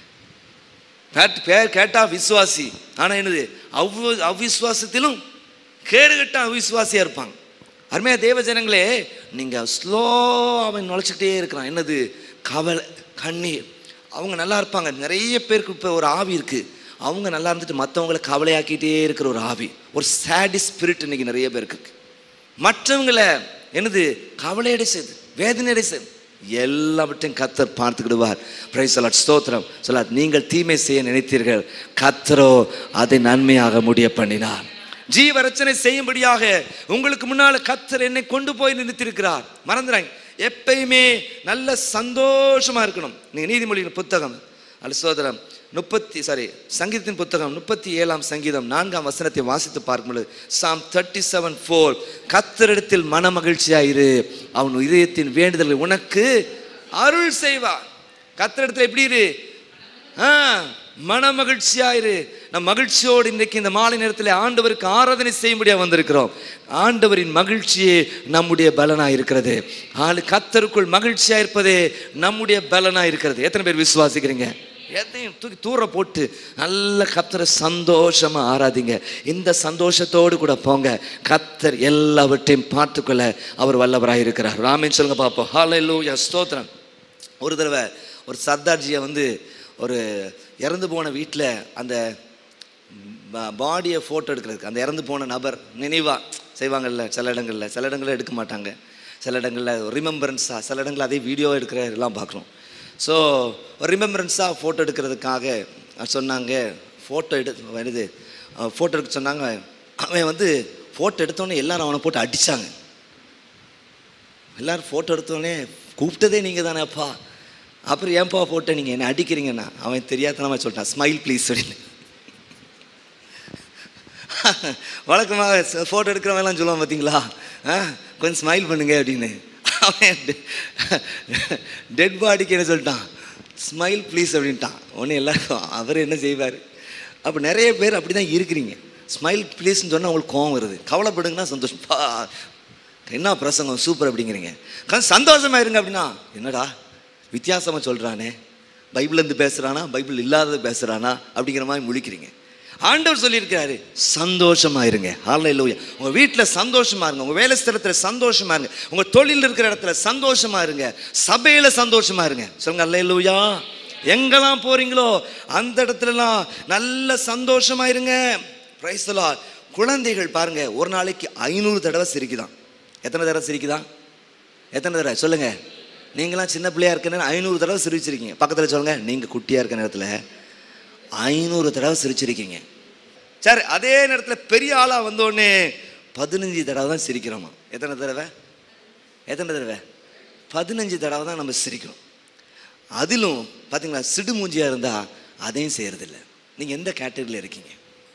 பேட்- பேர் கேட்டா விசுவாசி ஆனா என்னது அவ்வ அவிசுவாசத்திலும் கேடுகட்ட அவிசுவாசியா இருப்பாங்க அருமையா தேவ ஜனங்களே நீங்க ஸ்லோ அவன் நுழைச்சிக்கிட்டே இருக்கிறான் என்னது கவலை கண்ணீர் அவங்க நல்லா இருப்பாங்க நிறைய பேருக்கு இப்போ ஒரு ஆவி இருக்கு அவங்க நல்லா இருந்துட்டு மற்றவங்களை கவலையாக்கிட்டே இருக்கிற ஒரு ஆவி ஒரு சேடி ஸ்பிரிட் இன்னைக்கு நிறைய பேருக்கு இருக்கு மற்றவங்களை என்னது கவலையடை செய்து வேதனையடை செய்து எல்லாவற்றையும் கத்தர் பார்த்துக்கிடுவார் பிரைஸ் சொல்லாட் ஸ்தோத்திரம் சொல்லாட் நீங்கள் தீமை செய்ய நினைத்தீர்கள் கத்தரோ அதை நன்மையாக முடிய பண்ணினார் ஜீவரச்சனை செய்யும்படியாக உங்களுக்கு முன்னால கத்தர் என்னை கொண்டு போய் நிறுத்திருக்கிறார் மறந்துறாங்க எப்பயுமே நல்ல சந்தோஷமா இருக்கணும் நீங்க நீதிமொழியின் புத்தகம் அல்ல சோதரம் முப்பத்தி சாரி சங்கீதத்தின் புத்தகம் முப்பத்தி ஏழாம் சங்கீதம் நான்காம் வசனத்தை வாசித்து பார்க்கும்பொழுது சாம் தேர்ட்டி செவன் ஃபோர் கத்தரிடத்தில் மன மகிழ்ச்சியாயிரு அவன் இதயத்தின் வேண்டுதலை உனக்கு அருள் செய்வார் கத்தரிடத்தில் எப்படி இரு ஆ மன மகிழ்ச்சியாயிரு நம் மகிழ்ச்சியோடு இன்றைக்கு இந்த மாலை நேரத்தில் ஆண்டவருக்கு ஆராதனை செய்யும்படியாக வந்திருக்கிறோம் ஆண்டவரின் மகிழ்ச்சியே நம்முடைய பலனாக இருக்கிறது ஆளு கத்தருக்குள் மகிழ்ச்சியாக இருப்பதே நம்முடைய பலனாக இருக்கிறது எத்தனை பேர் விசுவாசிக்கிறீங்க எதையும் தூக்கி தூர போட்டு நல்ல கத்தரை சந்தோஷமா ஆராதிங்க இந்த சந்தோஷத்தோடு கூட போங்க கத்தர் எல்லாவற்றையும் பார்த்துக்கொள்ள அவர் வல்லவராக இருக்கிறார் ராமேன் சொல்லுங்க பார்ப்போம் ஹalleluya ஸ்தோத்திரம் ஒரு தடவை ஒரு சர்தார்ஜியை வந்து ஒரு இறந்து போன வீட்டில் அந்த பாடியை ஃபோட்டோ எடுக்கிறதுக்கு அந்த இறந்து போன நபர் நினைவா செய்வாங்கல்ல சில இடங்களில் சில இடங்களில் எடுக்க மாட்டாங்க சில இடங்களில் ரிமெம்பரன்ஸாக சில இடங்களில் அதே வீடியோ எடுக்கிற எல்லாம் பார்க்குறோம் ஸோ ஒரு ரிமெம்பரன்ஸாக ஃபோட்டோ எடுக்கிறதுக்காக சொன்னாங்க ஃபோட்டோ எடு வருது ஃபோட்டோ எடுக்க சொன்னாங்க அவன் வந்து ஃபோட்டோ எடுத்தோடனே எல்லாரும் அவனை போட்டு அடித்தாங்க எல்லாரும் ஃபோட்டோ எடுத்தோடனே கூப்பிட்டதே நீங்கள் தானேப்பா அப்புறம் ஏன்பா ஃபோட்டோ நீங்கள் என்ன அடிக்கிறீங்கன்னா அவன் தெரியாதனமா சொல்லிட்டான் ஸ்மைல் ப்ளீஸ் அப்படின்னு வழக்கமாக ஃபோட்டோ எடுக்கிறவங்கலாம் சொல்லுவான் பார்த்தீங்களா ஆ கொஞ்சம் ஸ்மைல் பண்ணுங்க அப்படின்னு அவன் டெட் பாடிக்கு என்ன சொல்லிட்டான் ஸ்மைல் ப்ளீஸ் அப்படின்ட்டான் ஒன்று எல்லாருக்கும் அவர் என்ன செய்வார் அப்போ நிறைய பேர் அப்படி தான் இருக்கிறீங்க ஸ்மைல் ப்ளீஸ்னு சொன்னால் உங்களுக்கு கோவம் வருது கவலைப்படுங்கன்னா சந்தோஷம் பா என்ன பிரசங்கம் சூப்பர் அப்படிங்கிறீங்க கொஞ்சம் சந்தோஷமா இருங்க அப்படின்னா என்னடா வித்தியாசமாக சொல்கிறானே பைபிள்லேருந்து பேசுகிறானா பைபிள் இல்லாதது பேசுகிறானா அப்படிங்கிற மாதிரி முழிக்கிறீங்க ஆண்டவர் சொல்லியிருக்கிறாரு சந்தோஷமா இருங்க ஹalleluya உங்க வீட்டில் சந்தோஷமா இருங்க உங்க வேலை ஸ்தலத்தில் சந்தோஷமா இருங்க உங்க தொழில் இருக்கிற இடத்துல சந்தோஷமா இருங்க சபையில சந்தோஷமா இருங்க சொல்லுங்க ஹalleluya எங்கெல்லாம் போறீங்களோ அந்த இடத்துலலாம் நல்ல சந்தோஷமா இருங்க பிரைஸ் குழந்தைகள் பாருங்க ஒரு நாளைக்கு ஐநூறு தடவை சிரிக்குதான் எத்தனை தடவை சிரிக்குதான் எத்தனை தடவை சொல்லுங்க நீங்களாம் சின்ன பிள்ளையா இருக்க ஐநூறு தடவை சிரிச்சிருக்கீங்க பக்கத்தில் சொல்லுங்க நீங்க குட்டியா இருக்க நேரத்தில் ஐநூறு தடவை சிரிச்சிருக்கீங்க சரி அதே நேரத்தில் பெரிய ஆளாக வந்தோடனே பதினஞ்சு தடவை தான் சிரிக்கிறோமா எத்தனை தடவை எத்தனை தடவை பதினஞ்சு தடவை தான் நம்ம சிரிக்கிறோம் அதிலும் பார்த்தீங்களா சிடுமூஞ்சியாக இருந்தால் அதையும் செய்யறதில்ல நீங்கள் எந்த கேட்டகரியில் இருக்கீங்க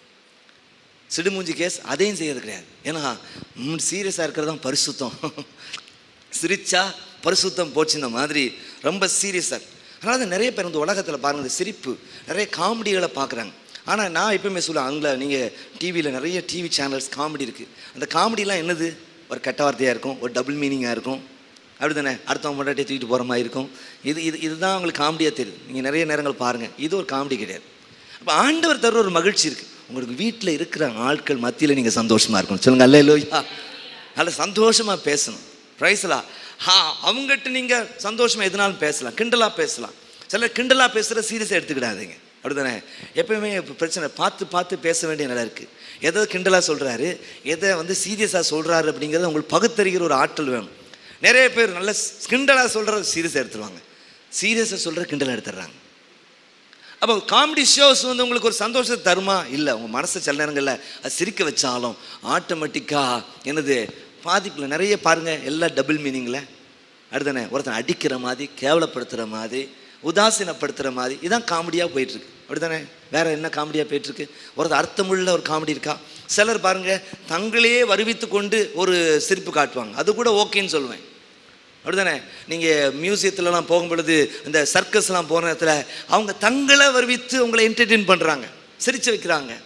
சிடுமூஞ்சி கேஸ் அதையும் செய்யறது கிடையாது ஏன்னா சீரியஸாக இருக்கிறது தான் பரிசுத்தம் சிரிச்சா பரிசுத்தம் போச்சுன்ற மாதிரி ரொம்ப சீரியஸாக அதனால தான் நிறைய பேர் இந்த உலகத்தில் பாருங்க இந்த சிரிப்பு நிறைய காமெடிகளை பார்க்குறாங்க ஆனால் நான் எப்பவுமே சொல்லுவேன் அவங்கள நீங்கள் டிவியில் நிறைய டிவி சேனல்ஸ் காமெடி இருக்குது அந்த காமெடிலாம் என்னது ஒரு கெட்ட வார்த்தையாக இருக்கும் ஒரு டபுள் மீனிங்காக இருக்கும் அப்படி தானே அடுத்தவங்க முன்னாடி தூக்கிட்டு போகிற மாதிரி இருக்கும் இது இது இதுதான் உங்களுக்கு காமெடியாக தெரியுது நீங்கள் நிறைய நேரங்கள் பாருங்கள் இது ஒரு காமெடி கிடையாது அப்போ ஆண்டவர் தர ஒரு மகிழ்ச்சி இருக்குது உங்களுக்கு வீட்டில் இருக்கிற ஆட்கள் மத்தியில் நீங்கள் சந்தோஷமாக இருக்கணும் சொல்லுங்கள் அல்ல இல்லையா நல்ல சந்தோஷமாக பேசணும் ப்ரைஸ்லா ஹா அவங்ககிட்ட நீங்கள் சந்தோஷமாக எதுனாலும் பேசலாம் கிண்டலாக பேசலாம் சிலர் கிண்டலாக பேசுகிற சீரியஸாக எடுத்துக்கிடாதீங்க அப்படிதானே எப்பயுமே இப்போ பிரச்சனை பார்த்து பார்த்து பேச வேண்டிய நிலை இருக்குது எதை கிண்டலாக சொல்கிறாரு எதை வந்து சீரியஸாக சொல்கிறாரு அப்படிங்கிறத உங்களுக்கு பகுத்தறிகிற ஒரு ஆற்றல் வேணும் நிறைய பேர் நல்ல கிண்டலாக சொல்கிறத சீரியஸாக எடுத்துருவாங்க சீரியஸாக சொல்கிற கிண்டலாக எடுத்துடுறாங்க அப்போ காமெடி ஷோஸ் வந்து உங்களுக்கு ஒரு சந்தோஷத்தை தருமா இல்லை உங்கள் மனசை சில நேரங்களில் அது சிரிக்க வச்சாலும் ஆட்டோமேட்டிக்காக என்னது பாதிப்பில் நிறைய பாருங்கள் எல்லா டபுள் மீனிங்கில் அடுத்தானே ஒருத்தன் அடிக்கிற மாதிரி கேவலப்படுத்துகிற மாதிரி உதாசீனப்படுத்துகிற மாதிரி இதான் காமெடியாக போயிட்டுருக்கு அப்படிதானே வேற என்ன காமெடியாக போயிட்டுருக்கு ஒருத்தர் அர்த்தமுள்ள ஒரு காமெடி இருக்கா சிலர் பாருங்க தங்களையே வருவித்து கொண்டு ஒரு சிரிப்பு காட்டுவாங்க அது கூட ஓகேன்னு சொல்லுவேன் அப்படிதானே நீங்கள் மியூசியத்துலலாம் போகும் பொழுது இந்த சர்க்கஸ்லாம் போன இடத்துல அவங்க தங்களை வருவித்து உங்களை என்டர்டெயின் பண்ணுறாங்க சிரிச்சு வைக்கிறாங்க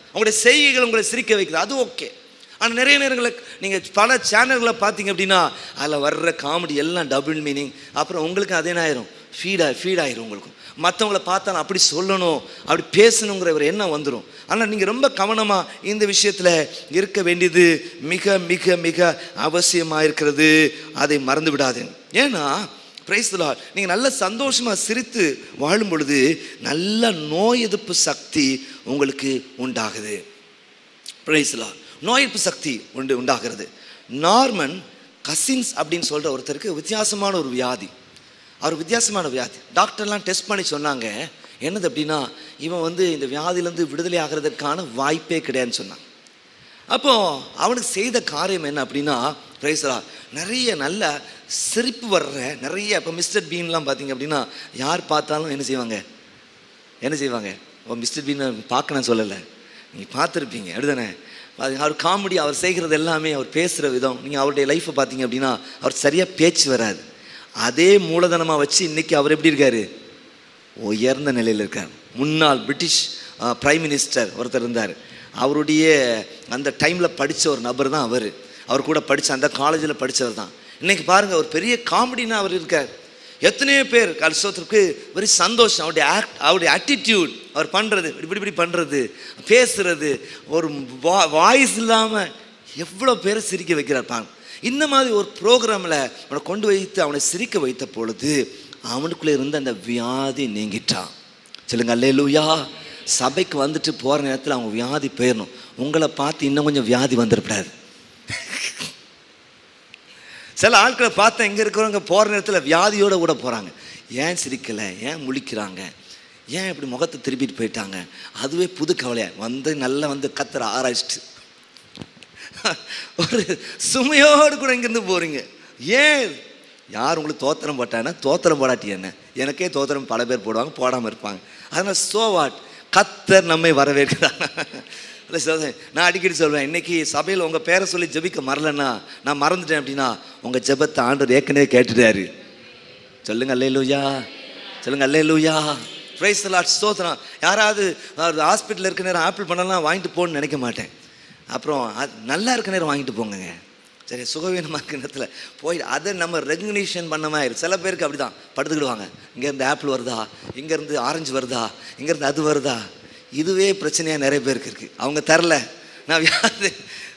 அவங்களுடைய செய்கைகள் உங்களை சிரிக்க வைக்குது அது ஓகே ஆனால் நிறைய நேரங்களில் நீங்கள் பல சேனல்களை பார்த்தீங்க அப்படின்னா அதில் வர்ற காமெடி எல்லாம் டபுள் மீனிங் அப்புறம் உங்களுக்கு அதே ஆயிரும் ஃபீடாக ஃபீட் ஆயிரும் உங்களுக்கும் மற்றவங்கள பார்த்தாலும் அப்படி சொல்லணும் அப்படி பேசணுங்கிற ஒரு எண்ணம் வந்துடும் ஆனால் நீங்கள் ரொம்ப கவனமாக இந்த விஷயத்தில் இருக்க வேண்டியது மிக மிக மிக அவசியமாக இருக்கிறது அதை மறந்து விடாதீங்க ஏன்னா பிரைஸ்லா நீங்கள் நல்ல சந்தோஷமாக சிரித்து வாழும் பொழுது நல்ல நோய் எதிர்ப்பு சக்தி உங்களுக்கு உண்டாகுது பிரைஸ்லா நோய் எதிர்ப்பு சக்தி உண்டு உண்டாகிறது நார்மன் கசின்ஸ் அப்படின்னு சொல்கிற ஒருத்தருக்கு வித்தியாசமான ஒரு வியாதி அவர் வித்தியாசமான வியாதி டாக்டர்லாம் டெஸ்ட் பண்ணி சொன்னாங்க என்னது அப்படின்னா இவன் வந்து இந்த வியாதியிலேருந்து விடுதலை ஆகிறதுக்கான வாய்ப்பே கிடையாதுன்னு சொன்னான் அப்போ அவனுக்கு செய்த காரியம் என்ன அப்படின்னா பிரைஸ்லா நிறைய நல்ல சிரிப்பு வர்ற நிறைய இப்போ மிஸ்டர் பீன்லாம் பார்த்தீங்க அப்படின்னா யார் பார்த்தாலும் என்ன செய்வாங்க என்ன செய்வாங்க ஓ மிஸ்டர் பீன் பார்க்கணும் சொல்லலை நீங்கள் பார்த்துருப்பீங்க அப்படிதானே அது அவர் காமெடி அவர் செய்கிறது எல்லாமே அவர் பேசுகிற விதம் நீங்கள் அவருடைய லைஃப்பை பார்த்தீங்க அப்படின்னா அவர் சரியாக பேச்சு வராது அதே மூலதனமாக வச்சு இன்னைக்கு அவர் எப்படி இருக்காரு உயர்ந்த நிலையில் இருக்கார் முன்னாள் பிரிட்டிஷ் பிரைம் மினிஸ்டர் ஒருத்தர் இருந்தார் அவருடைய அந்த டைமில் படித்த ஒரு நபர் தான் அவர் அவர் கூட படித்த அந்த காலேஜில் படித்தவர் தான் இன்னைக்கு பாருங்கள் ஒரு பெரிய காமெடினா அவர் இருக்கார் எத்தனையோ பேர் கல்சோத்திற்கு வெரி சந்தோஷம் அவருடைய ஆக்ட் அவருடைய ஆட்டிடியூட் அவர் பண்ணுறது இப்படி இப்படி பண்ணுறது பேசுறது ஒரு வா வாய்ஸ் இல்லாமல் எவ்வளோ பேரை சிரிக்க வைக்கிறார் பாருங்க இந்த மாதிரி ஒரு ப்ரோக்ராமில் அவனை கொண்டு வைத்து அவனை சிரிக்க வைத்த பொழுது அவனுக்குள்ளே இருந்த அந்த வியாதி நீங்கிட்டான் சொல்லுங்க அல்லேலூயா சபைக்கு வந்துட்டு போகிற நேரத்தில் அவங்க வியாதி போயிடணும் உங்களை பார்த்து இன்னும் கொஞ்சம் வியாதி வந்துடக்கூடாது சில ஆட்களை பார்த்தா இங்கே இருக்கிறவங்க போகிற நேரத்தில் வியாதியோட கூட போகிறாங்க ஏன் சிரிக்கலை ஏன் முழிக்கிறாங்க ஏன் இப்படி முகத்தை திருப்பிட்டு போயிட்டாங்க அதுவே புது கவலையா வந்து நல்லா வந்து கத்துற ஆராய்ச்சிட்டு ஒரு சுமையோடு கூட இங்கேருந்து போகிறீங்க ஏன் யார் உங்களுக்கு தோத்திரம் போட்டாங்கன்னா தோத்திரம் போடாட்டி என்ன எனக்கே தோத்திரம் பல பேர் போடுவாங்க போடாமல் இருப்பாங்க அதனால் சோ வாட் கத்தர் நம்மை வரவேற்கிறார் இல்லை சொல்றேன் நான் அடிக்கடி சொல்வேன் இன்னைக்கு சபையில் உங்கள் பேரை சொல்லி ஜெபிக்க மறலன்னா நான் மறந்துட்டேன் அப்படின்னா உங்கள் ஜெபத்தை ஆண்டவர் ஏற்கனவே கேட்டுட்டாரு சொல்லுங்க அல்லே லூயா சொல்லுங்க அல்லே லூயா ப்ரைஸ் லாட் ஸ்தோத்திரம் யாராவது ஹாஸ்பிட்டலில் இருக்க நேரம் ஆப்பிள் பண்ணலாம் வாங்கிட்டு போகணும்னு நினைக்க மாட்டேன் அப்புறம் அது நல்லா இருக்க நேரம் வாங்கிட்டு போங்கங்க சரி சுகவீனமாக இருக்க நேரத்தில் போய் அதை நம்ம ரெகக்னிஷன் பண்ண மாதிரி சில பேருக்கு அப்படி தான் படுத்துக்கிடுவாங்க இங்கேருந்து ஆப்பிள் வருதா இங்கேருந்து ஆரஞ்சு வருதா இங்கேருந்து அது வருதா இதுவே பிரச்சனையாக நிறைய பேருக்கு இருக்குது அவங்க தரல நான் வியாதி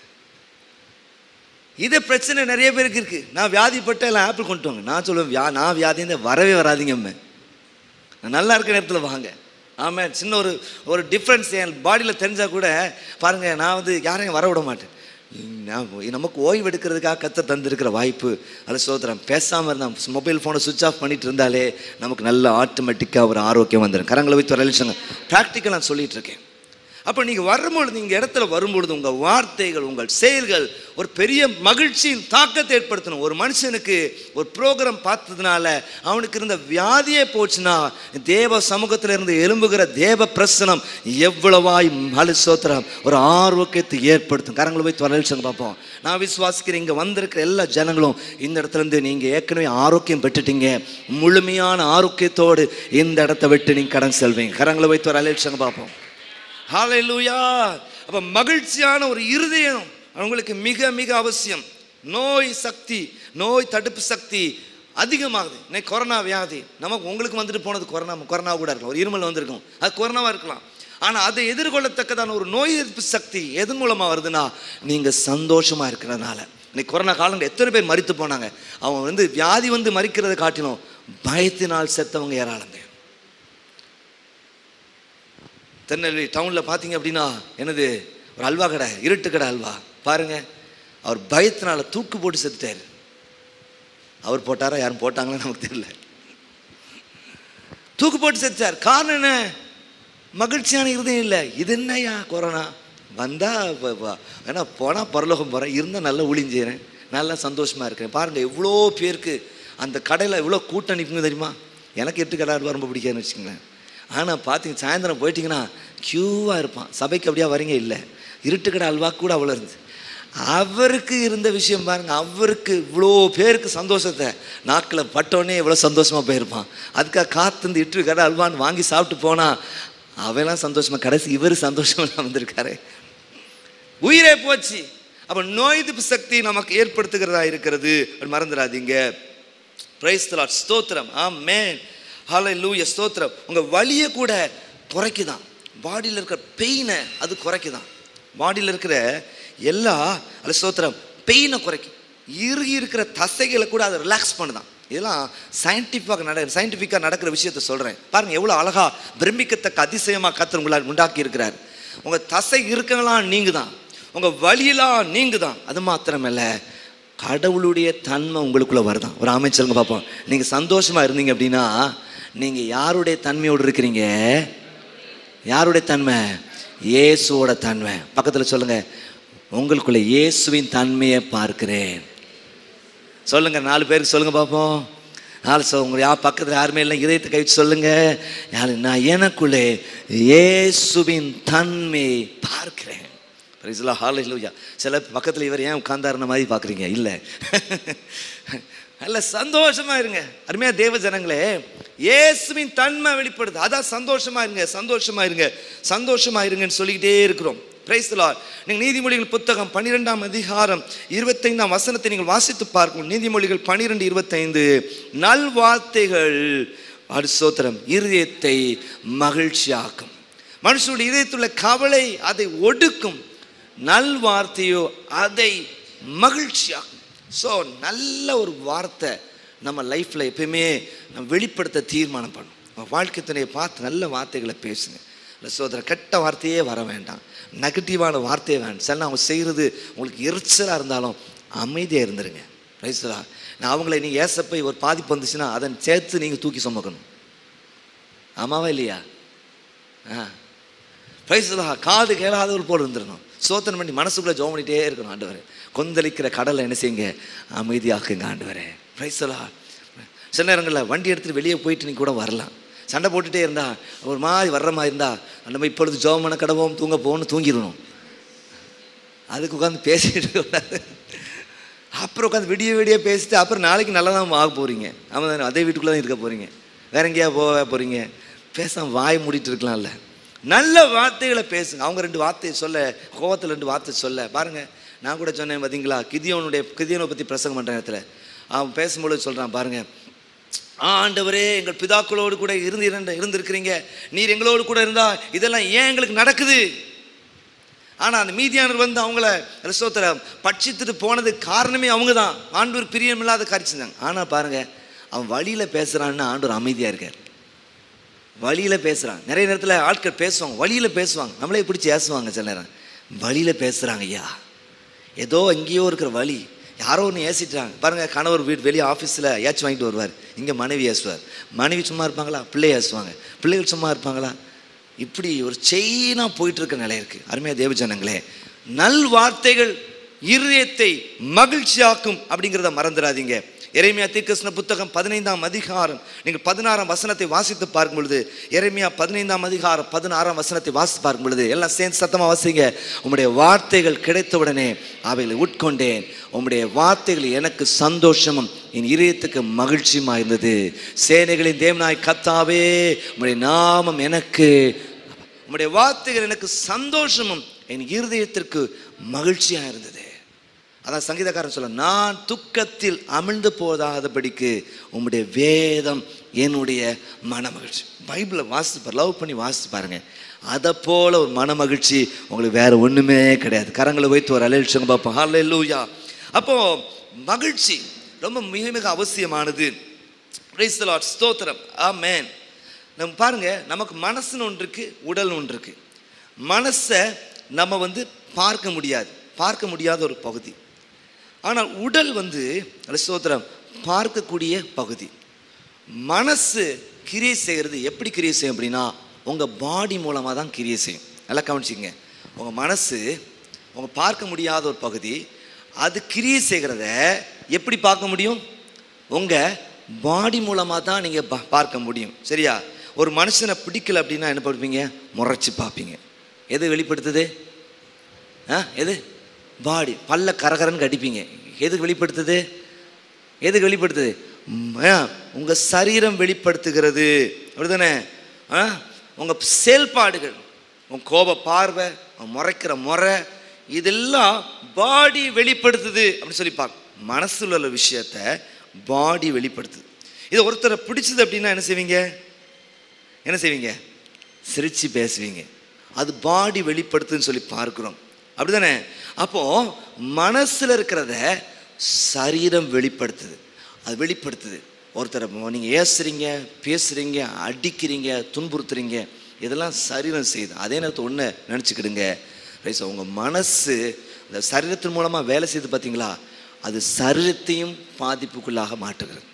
இதே பிரச்சனை நிறைய பேருக்கு இருக்குது நான் வியாதிப்பட்ட எல்லாம் ஆப்பிள் கொண்டு வாங்க நான் சொல்லுவேன் வியா நான் வியாதி வரவே வராதிங்க அம்மே நான் நல்லா இருக்க நேரத்தில் வாங்க ஆமாம் சின்ன ஒரு ஒரு டிஃப்ரென்ஸ் என் பாடியில் தெரிஞ்சால் கூட பாருங்கள் நான் வந்து யாரையும் வர விட மாட்டேன் நான் நமக்கு ஓய்வு எடுக்கிறதுக்காக கத்த தந்திருக்கிற வாய்ப்பு அதை சோதரம் பேசாமல் இருந்தால் மொபைல் ஃபோனை சுவிச் ஆஃப் பண்ணிட்டு இருந்தாலே நமக்கு நல்ல ஆட்டோமேட்டிக்காக ஒரு ஆரோக்கியம் வந்துடும் கரங்களை வைத்து வர சொங்க ப்ராக்டிக்கல் நான் சொல்லிட்டு இருக்கேன் அப்போ நீங்கள் வரும்பொழுது நீங்கள் இடத்துல வரும்பொழுது உங்கள் வார்த்தைகள் உங்கள் செயல்கள் ஒரு பெரிய மகிழ்ச்சியின் தாக்கத்தை ஏற்படுத்தணும் ஒரு மனுஷனுக்கு ஒரு ப்ரோக்ராம் பார்த்ததுனால அவனுக்கு இருந்த வியாதியே போச்சுன்னா தேவ சமூகத்தில் இருந்து எலும்புகிற தேவ பிரசனம் எவ்வளவாய் மலு சோத்திரம் ஒரு ஆரோக்கியத்தை ஏற்படுத்தும் கரங்களை போய் தொலைச்சங்க பார்ப்போம் நான் விசுவாசிக்கிறேன் இங்கே வந்திருக்கிற எல்லா ஜனங்களும் இந்த இடத்துல இருந்து நீங்கள் ஏற்கனவே ஆரோக்கியம் பெற்றுட்டீங்க முழுமையான ஆரோக்கியத்தோடு இந்த இடத்த விட்டு நீங்கள் கடன் செல்வீங்க கரங்களை வைத்து வர அலைச்சங்க பார்ப்போம் ஹalleluya அப்ப மகிழ்ச்சியான ஒரு இருதயம் அவங்களுக்கு மிக மிக அவசியம் நோய் சக்தி நோய் தடுப்பு சக்தி அதிகமாகுது இன்னைக்கு கொரோனா வியாதி நமக்கு உங்களுக்கு வந்துட்டு போனது கொரோனா கொரோனா கூட இருக்கலாம் ஒரு இருமல் வந்திருக்கும் அது கொரோனாவாக இருக்கலாம் ஆனால் அதை எதிர்கொள்ளத்தக்கதான ஒரு நோய் எதிர்ப்பு சக்தி எதன் மூலமாக வருதுன்னா நீங்கள் சந்தோஷமாக இருக்கிறதுனால இன்னைக்கு கொரோனா காலங்கள் எத்தனை பேர் மறித்து போனாங்க அவங்க வந்து வியாதி வந்து மறிக்கிறதை காட்டிலும் பயத்தினால் செத்தவங்க ஏராளம் பேர் திருநெல்வேலி டவுனில் பார்த்தீங்க அப்படின்னா என்னது ஒரு அல்வா கடை இருட்டு கடை அல்வா பாருங்க அவர் பயத்தினால தூக்கு போட்டு செத்துட்டார் அவர் போட்டாரா யாரும் போட்டாங்களா நமக்கு தெரியல தூக்கு போட்டு செத்துட்டார் காரணம் என்ன மகிழ்ச்சியான இருதயம் இல்லை இது என்னய்யா கொரோனா வந்தா ப- ப- ஏன்னா போனால் பரலோகம் போகிறேன் இருந்தால் நல்லா ஊழியம் நல்லா சந்தோஷமாக இருக்கிறேன் பாருங்கள் எவ்வளோ பேருக்கு அந்த கடையில் எவ்வளோ கூட்டம் நிற்குங்க தெரியுமா எனக்கு எட்டு கடை அல்வா ரொம்ப பிடிக்காதுன்னு வச்சுக்கோங்களேன் ஆனால் பார்த்தீங்க சாயந்தரம் போயிட்டீங்கன்னா க்யூவாக இருப்பான் சபைக்கு அப்படியா வரீங்க இல்லை இருட்டு கடை அல்வா கூட அவ்வளோ இருந்து அவருக்கு இருந்த விஷயம் பாருங்க அவருக்கு இவ்வளோ பேருக்கு சந்தோஷத்தை நாக்கில் பட்டோன்னே இவ்வளோ சந்தோஷமாக போயிருப்பான் அதுக்காக காத்திருந்து இட்டு கடை அல்வான்னு வாங்கி சாப்பிட்டு போனால் அவெல்லாம் சந்தோஷமா கடைசி இவர் சந்தோஷமா வந்திருக்காரு உயிரே போச்சு அப்ப நோய் எதிர்ப்பு சக்தி நமக்கு ஏற்படுத்துகிறதா இருக்கிறது அப்படி மறந்துடாதீங்க பிரைஸ் லார்ட் ஸ்தோத்திரம் ஆமென் ஹalleluya ஸ்தோத்திரம் உங்க வலியை கூட குறைக்குதான் பாடியில் இருக்கிற பெயினை அது குறைக்குதான் பாடியில் இருக்கிற எல்லா அல்ல ஸ்தோத்திரம் பெயினை குறைக்கும் இறுகி இருக்கிற தசைகளை கூட அதை ரிலாக்ஸ் பண்ணுதான் இதெல்லாம் சயின்டிஃபிக்காக நட சயின்டிஃபிக்காக நடக்கிற விஷயத்த சொல்கிறேன் பாருங்க எவ்வளோ அழகா பிரமிக்கத்தக்க அதிசயமாக கத்தர் உங்களால் உண்டாக்கி இருக்கிறார் உங்கள் தசை இருக்கலாம் நீங்க தான் உங்கள் வலியெல்லாம் நீங்க தான் அது மாத்திரமல்ல கடவுளுடைய தன்மை உங்களுக்குள்ள வருதான் ஒரு அமைச்சருங்க பார்ப்போம் நீங்க சந்தோஷமா இருந்தீங்க அப்படின்னா நீங்க யாருடைய தன்மையோடு இருக்கிறீங்க யாருடைய தன்மை இயேசுவோட தன்மை பக்கத்துல சொல்லுங்க உங்களுக்குள்ள இயேசுவின் தன்மையை பார்க்கிறேன் சொல்லுங்க நாலு பேருக்கு சொல்லுங்க பார்ப்போம் நாலு சொல் உங்க யார் பக்கத்தில் யாருமே இல்லை இதயத்தை கழிச்சு சொல்லுங்க யாரு நான் எனக்குள்ளே இயேசுவின் தன்மையை பார்க்கிறேன் பிரைஸ்லா ஹalleluya சில பக்கத்தில் இவர் ஏன் உட்கார்ந்தாருன மாதிரி பார்க்குறீங்க இல்லை நல்ல சந்தோஷமா இருங்க அருமையா தேவ ஜனங்களே இயேசுவின் தன்மை வெளிப்படுது அதான் சந்தோஷமா இருங்க சந்தோஷமா இருங்க சந்தோஷமா இருங்கன்னு சொல்லிக்கிட்டே இருக்கிறோம் பிரைஸ் லார்ட் நீங்கள் நீதிமொழிகள் புத்தகம் பன்னிரெண்டாம் அதிகாரம் இருபத்தைந்தாம் வசனத்தை நீங்கள் வாசித்து பார்க்கும் நீதிமொழிகள் பன்னிரெண்டு இருபத்தைந்து நல்வார்த்தைகள் அது சோத்திரம் இருதயத்தை மகிழ்ச்சியாக்கும் மனுஷனுடைய இதயத்துள்ள கவலை அதை ஒடுக்கும் நல்வார்த்தையோ அதை மகிழ்ச்சியாக்கும் ஸோ நல்ல ஒரு வார்த்தை நம்ம லைஃப்பில் எப்பயுமே நம்ம வெளிப்படுத்த தீர்மானம் பண்ணும் நம்ம வாழ்க்கை துணையை பார்த்து நல்ல வார்த்தைகளை பேசுங்க இல்லை சோதர கெட்ட வார்த்தையே வர வேண்டாம் நெகட்டிவான வார்த்தையே வேண்டாம் சில அவங்க செய்கிறது உங்களுக்கு எரிச்சலாக இருந்தாலும் அமைதியாக இருந்துருங்க ரைஸ்லா நான் அவங்கள நீங்கள் ஏசப்பை ஒரு பாதிப்பு வந்துச்சுன்னா அதை சேர்த்து நீங்கள் தூக்கி சுமக்கணும் ஆமாவா இல்லையா ஆ பிரைஸ்லா காது கேளாதவர் போல் இருந்துடணும் சோத்தனம் பண்ணி மனசுக்குள்ளே ஜோம் பண்ணிட்டே இருக்கணும் ஆண்டவர் கொந்தளிக்கிற கடலை என்ன செய்யுங்க அமைதியாக்குங்க ஆண்டவரே பிரைஸ்லா சில நேரங்களில் வண்டி எடுத்துகிட்டு வெளியே போயிட்டு நீ கூட வரலாம் சண்டை போட்டுட்டே இருந்தா ஒரு மாதிரி வர்ற மாதிரி இருந்தா நம்ம இப்பொழுது ஜோம் பண்ண கடவோம் தூங்க போகணும்னு தூங்கிடணும் அதுக்கு உட்காந்து பேசிட்டு கூடாது அப்புறம் உட்காந்து விடிய விடிய பேசிட்டு அப்புறம் நாளைக்கு நல்லா தான் ஆக போகிறீங்க ஆமாம் அதே வீட்டுக்குள்ளே தான் இருக்க போகிறீங்க வேற எங்கேயா போக போகிறீங்க பேசாம வாய் மூடிட்டு இருக்கலாம்ல நல்ல வார்த்தைகளை பேசுங்க அவங்க ரெண்டு வார்த்தையை சொல்ல கோவத்தில் ரெண்டு வார்த்தை சொல்ல பாருங்க நான் கூட சொன்னேன் பார்த்தீங்களா கிதியோனுடைய கிதியோனை பற்றி பிரசங்கம் பண்ணுற இடத்துல அவன் பேசும்பொழுது சொல்கிறான் பாருங்க ஆண்டவரே எங்கள் பிதாக்களோடு கூட இருந்து இருந்து இருந்திருக்கிறீங்க நீர் எங்களோடு கூட இருந்தா இதெல்லாம் ஏன் எங்களுக்கு நடக்குது ஆனால் அந்த மீதியானர் வந்து அவங்கள ரசோத்தர பட்சித்துட்டு போனதுக்கு காரணமே அவங்க தான் ஆண்டவர் பிரியமில்லாத காரிச்சிருந்தாங்க ஆனால் பாருங்க அவன் வழியில் பேசுகிறான்னு ஆண்டவர் அமைதியாக இருக்கார் வழியில் பேசுகிறான் நிறைய நேரத்தில் ஆட்கள் பேசுவாங்க வழியில் பேசுவாங்க நம்மளே பிடிச்சி ஏசுவாங்க சில நேரம் வழியில் பேசுகிறாங்க ஐயா ஏதோ எங்கேயோ இருக்கிற வழி யாரோ ஒன்று ஏசிட்டாங்க பாருங்க கணவர் வீடு வெளியே ஆஃபீஸில் ஏச்சு வாங்கிட்டு வருவார் இங்கே மனைவி ஏசுவார் மனைவி சும்மா இருப்பாங்களா பிள்ளை ஏசுவாங்க பிள்ளைகள் சும்மா இருப்பாங்களா இப்படி ஒரு செயினாக போயிட்டு இருக்க நிலை இருக்கு அருமையா தேவஜனங்களே நல் வார்த்தைகள் இருதயத்தை மகிழ்ச்சியாக்கும் அப்படிங்கிறத மறந்துடாதீங்க எரேமியா தீர்க்கஸ்ன புத்தகம் பதினைந்தாம் அதிகாரம் நீங்கள் பதினாறாம் வசனத்தை வாசித்து பார்க்கும் பொழுது எரேமியா பதினைந்தாம் அதிகாரம் பதினாறாம் வசனத்தை வாசித்து பார்க்கும் பொழுது எல்லாம் சேர்ந்து சத்தமாக வாசிங்க உம்முடைய வார்த்தைகள் கிடைத்தவுடனே அவைகளை உட்கொண்டேன் உம்முடைய வார்த்தைகள் எனக்கு சந்தோஷமும் என் இதயத்துக்கு மகிழ்ச்சியுமா இருந்தது சேனைகளின் தேவனாய் கத்தாவே உம்முடைய நாமம் எனக்கு உம்முடைய வார்த்தைகள் எனக்கு சந்தோஷமும் என் இருதயத்திற்கு மகிழ்ச்சியாக இருந்தது அதான் சங்கீதக்காரன் சொல்ல நான் துக்கத்தில் அமிழ்ந்து போதாதபடிக்கு உம்முடைய வேதம் என்னுடைய மன மகிழ்ச்சி பைபிளை வாசித்து பாரு லவ் பண்ணி வாசித்து பாருங்க அதை போல ஒரு மன மகிழ்ச்சி உங்களுக்கு வேற ஒண்ணுமே கிடையாது கரங்களை வைத்து ஒரு அலைச்சவங்க பார்ப்போம் ஹalleluya அப்போ மகிழ்ச்சி ரொம்ப மிக மிக அவசியமானது Praise the Lord. ஸ்தோத்திரம் ஆமென் நம்ம பாருங்க நமக்கு மனசுன்னு ஒன்று இருக்கு உடல் ஒன்று இருக்கு மனசை நம்ம வந்து பார்க்க முடியாது பார்க்க முடியாத ஒரு பகுதி ஆனால் உடல் வந்து அது ஸ்தோத்திரம் பார்க்கக்கூடிய பகுதி மனசு கிரியை செய்கிறது எப்படி கிரியை செய்யும் அப்படின்னா உங்கள் பாடி மூலமாக தான் கிரியை செய்யும் நல்லா கவனிச்சிங்க உங்கள் மனசு உங்கள் பார்க்க முடியாத ஒரு பகுதி அது கிரியை செய்கிறத எப்படி பார்க்க முடியும் உங்கள் பாடி மூலமாக தான் நீங்கள் பா பார்க்க முடியும் சரியா ஒரு மனுஷனை பிடிக்கல அப்படின்னா என்ன பண்ணுவீங்க முறைச்சி பார்ப்பீங்க எது வெளிப்படுத்துது ஆ எது பாடி பல்ல கரகரன்னு கடிப்பீங்க எதுக்கு வெளிப்படுத்துது எதுக்கு வெளிப்படுத்துது ம், ஆ, உங்க சரீரம் வெளிப்படுத்துகிறது அப்படிதானே ஆ உங்கள் செயல்பாடுகள் உன் கோப பார்வை உன் முறைக்கிற முறை இதெல்லாம் பாடி வெளிப்படுத்துது அப்படின்னு சொல்லி பார்க்க மனசுல உள்ள விஷயத்த பாடி வெளிப்படுத்துது இது ஒருத்தரை பிடிச்சது அப்படின்னா என்ன செய்வீங்க என்ன செய்வீங்க சிரிச்சு பேசுவீங்க அது பாடி வெளிப்படுத்துன்னு சொல்லி பார்க்கிறோம் அப்படிதானே அப்போ மனசுல இருக்கிறத சரீரம் வெளிப்படுத்துது அது வெளிப்படுத்துது ஒருத்தரை நீங்கள் ஏசுறீங்க பேசுறீங்க அடிக்கிறீங்க துன்புறுத்துறீங்க இதெல்லாம் சரீரம் செய்யுது அதே நேரத்தை ஒன்று நினச்சிக்கிடுங்க ரைஸ் உங்கள் மனசு இந்த சரீரத்தின் மூலமாக வேலை செய்யுது பார்த்தீங்களா அது சரீரத்தையும் பாதிப்புக்குள்ளாக மாட்டுகிறது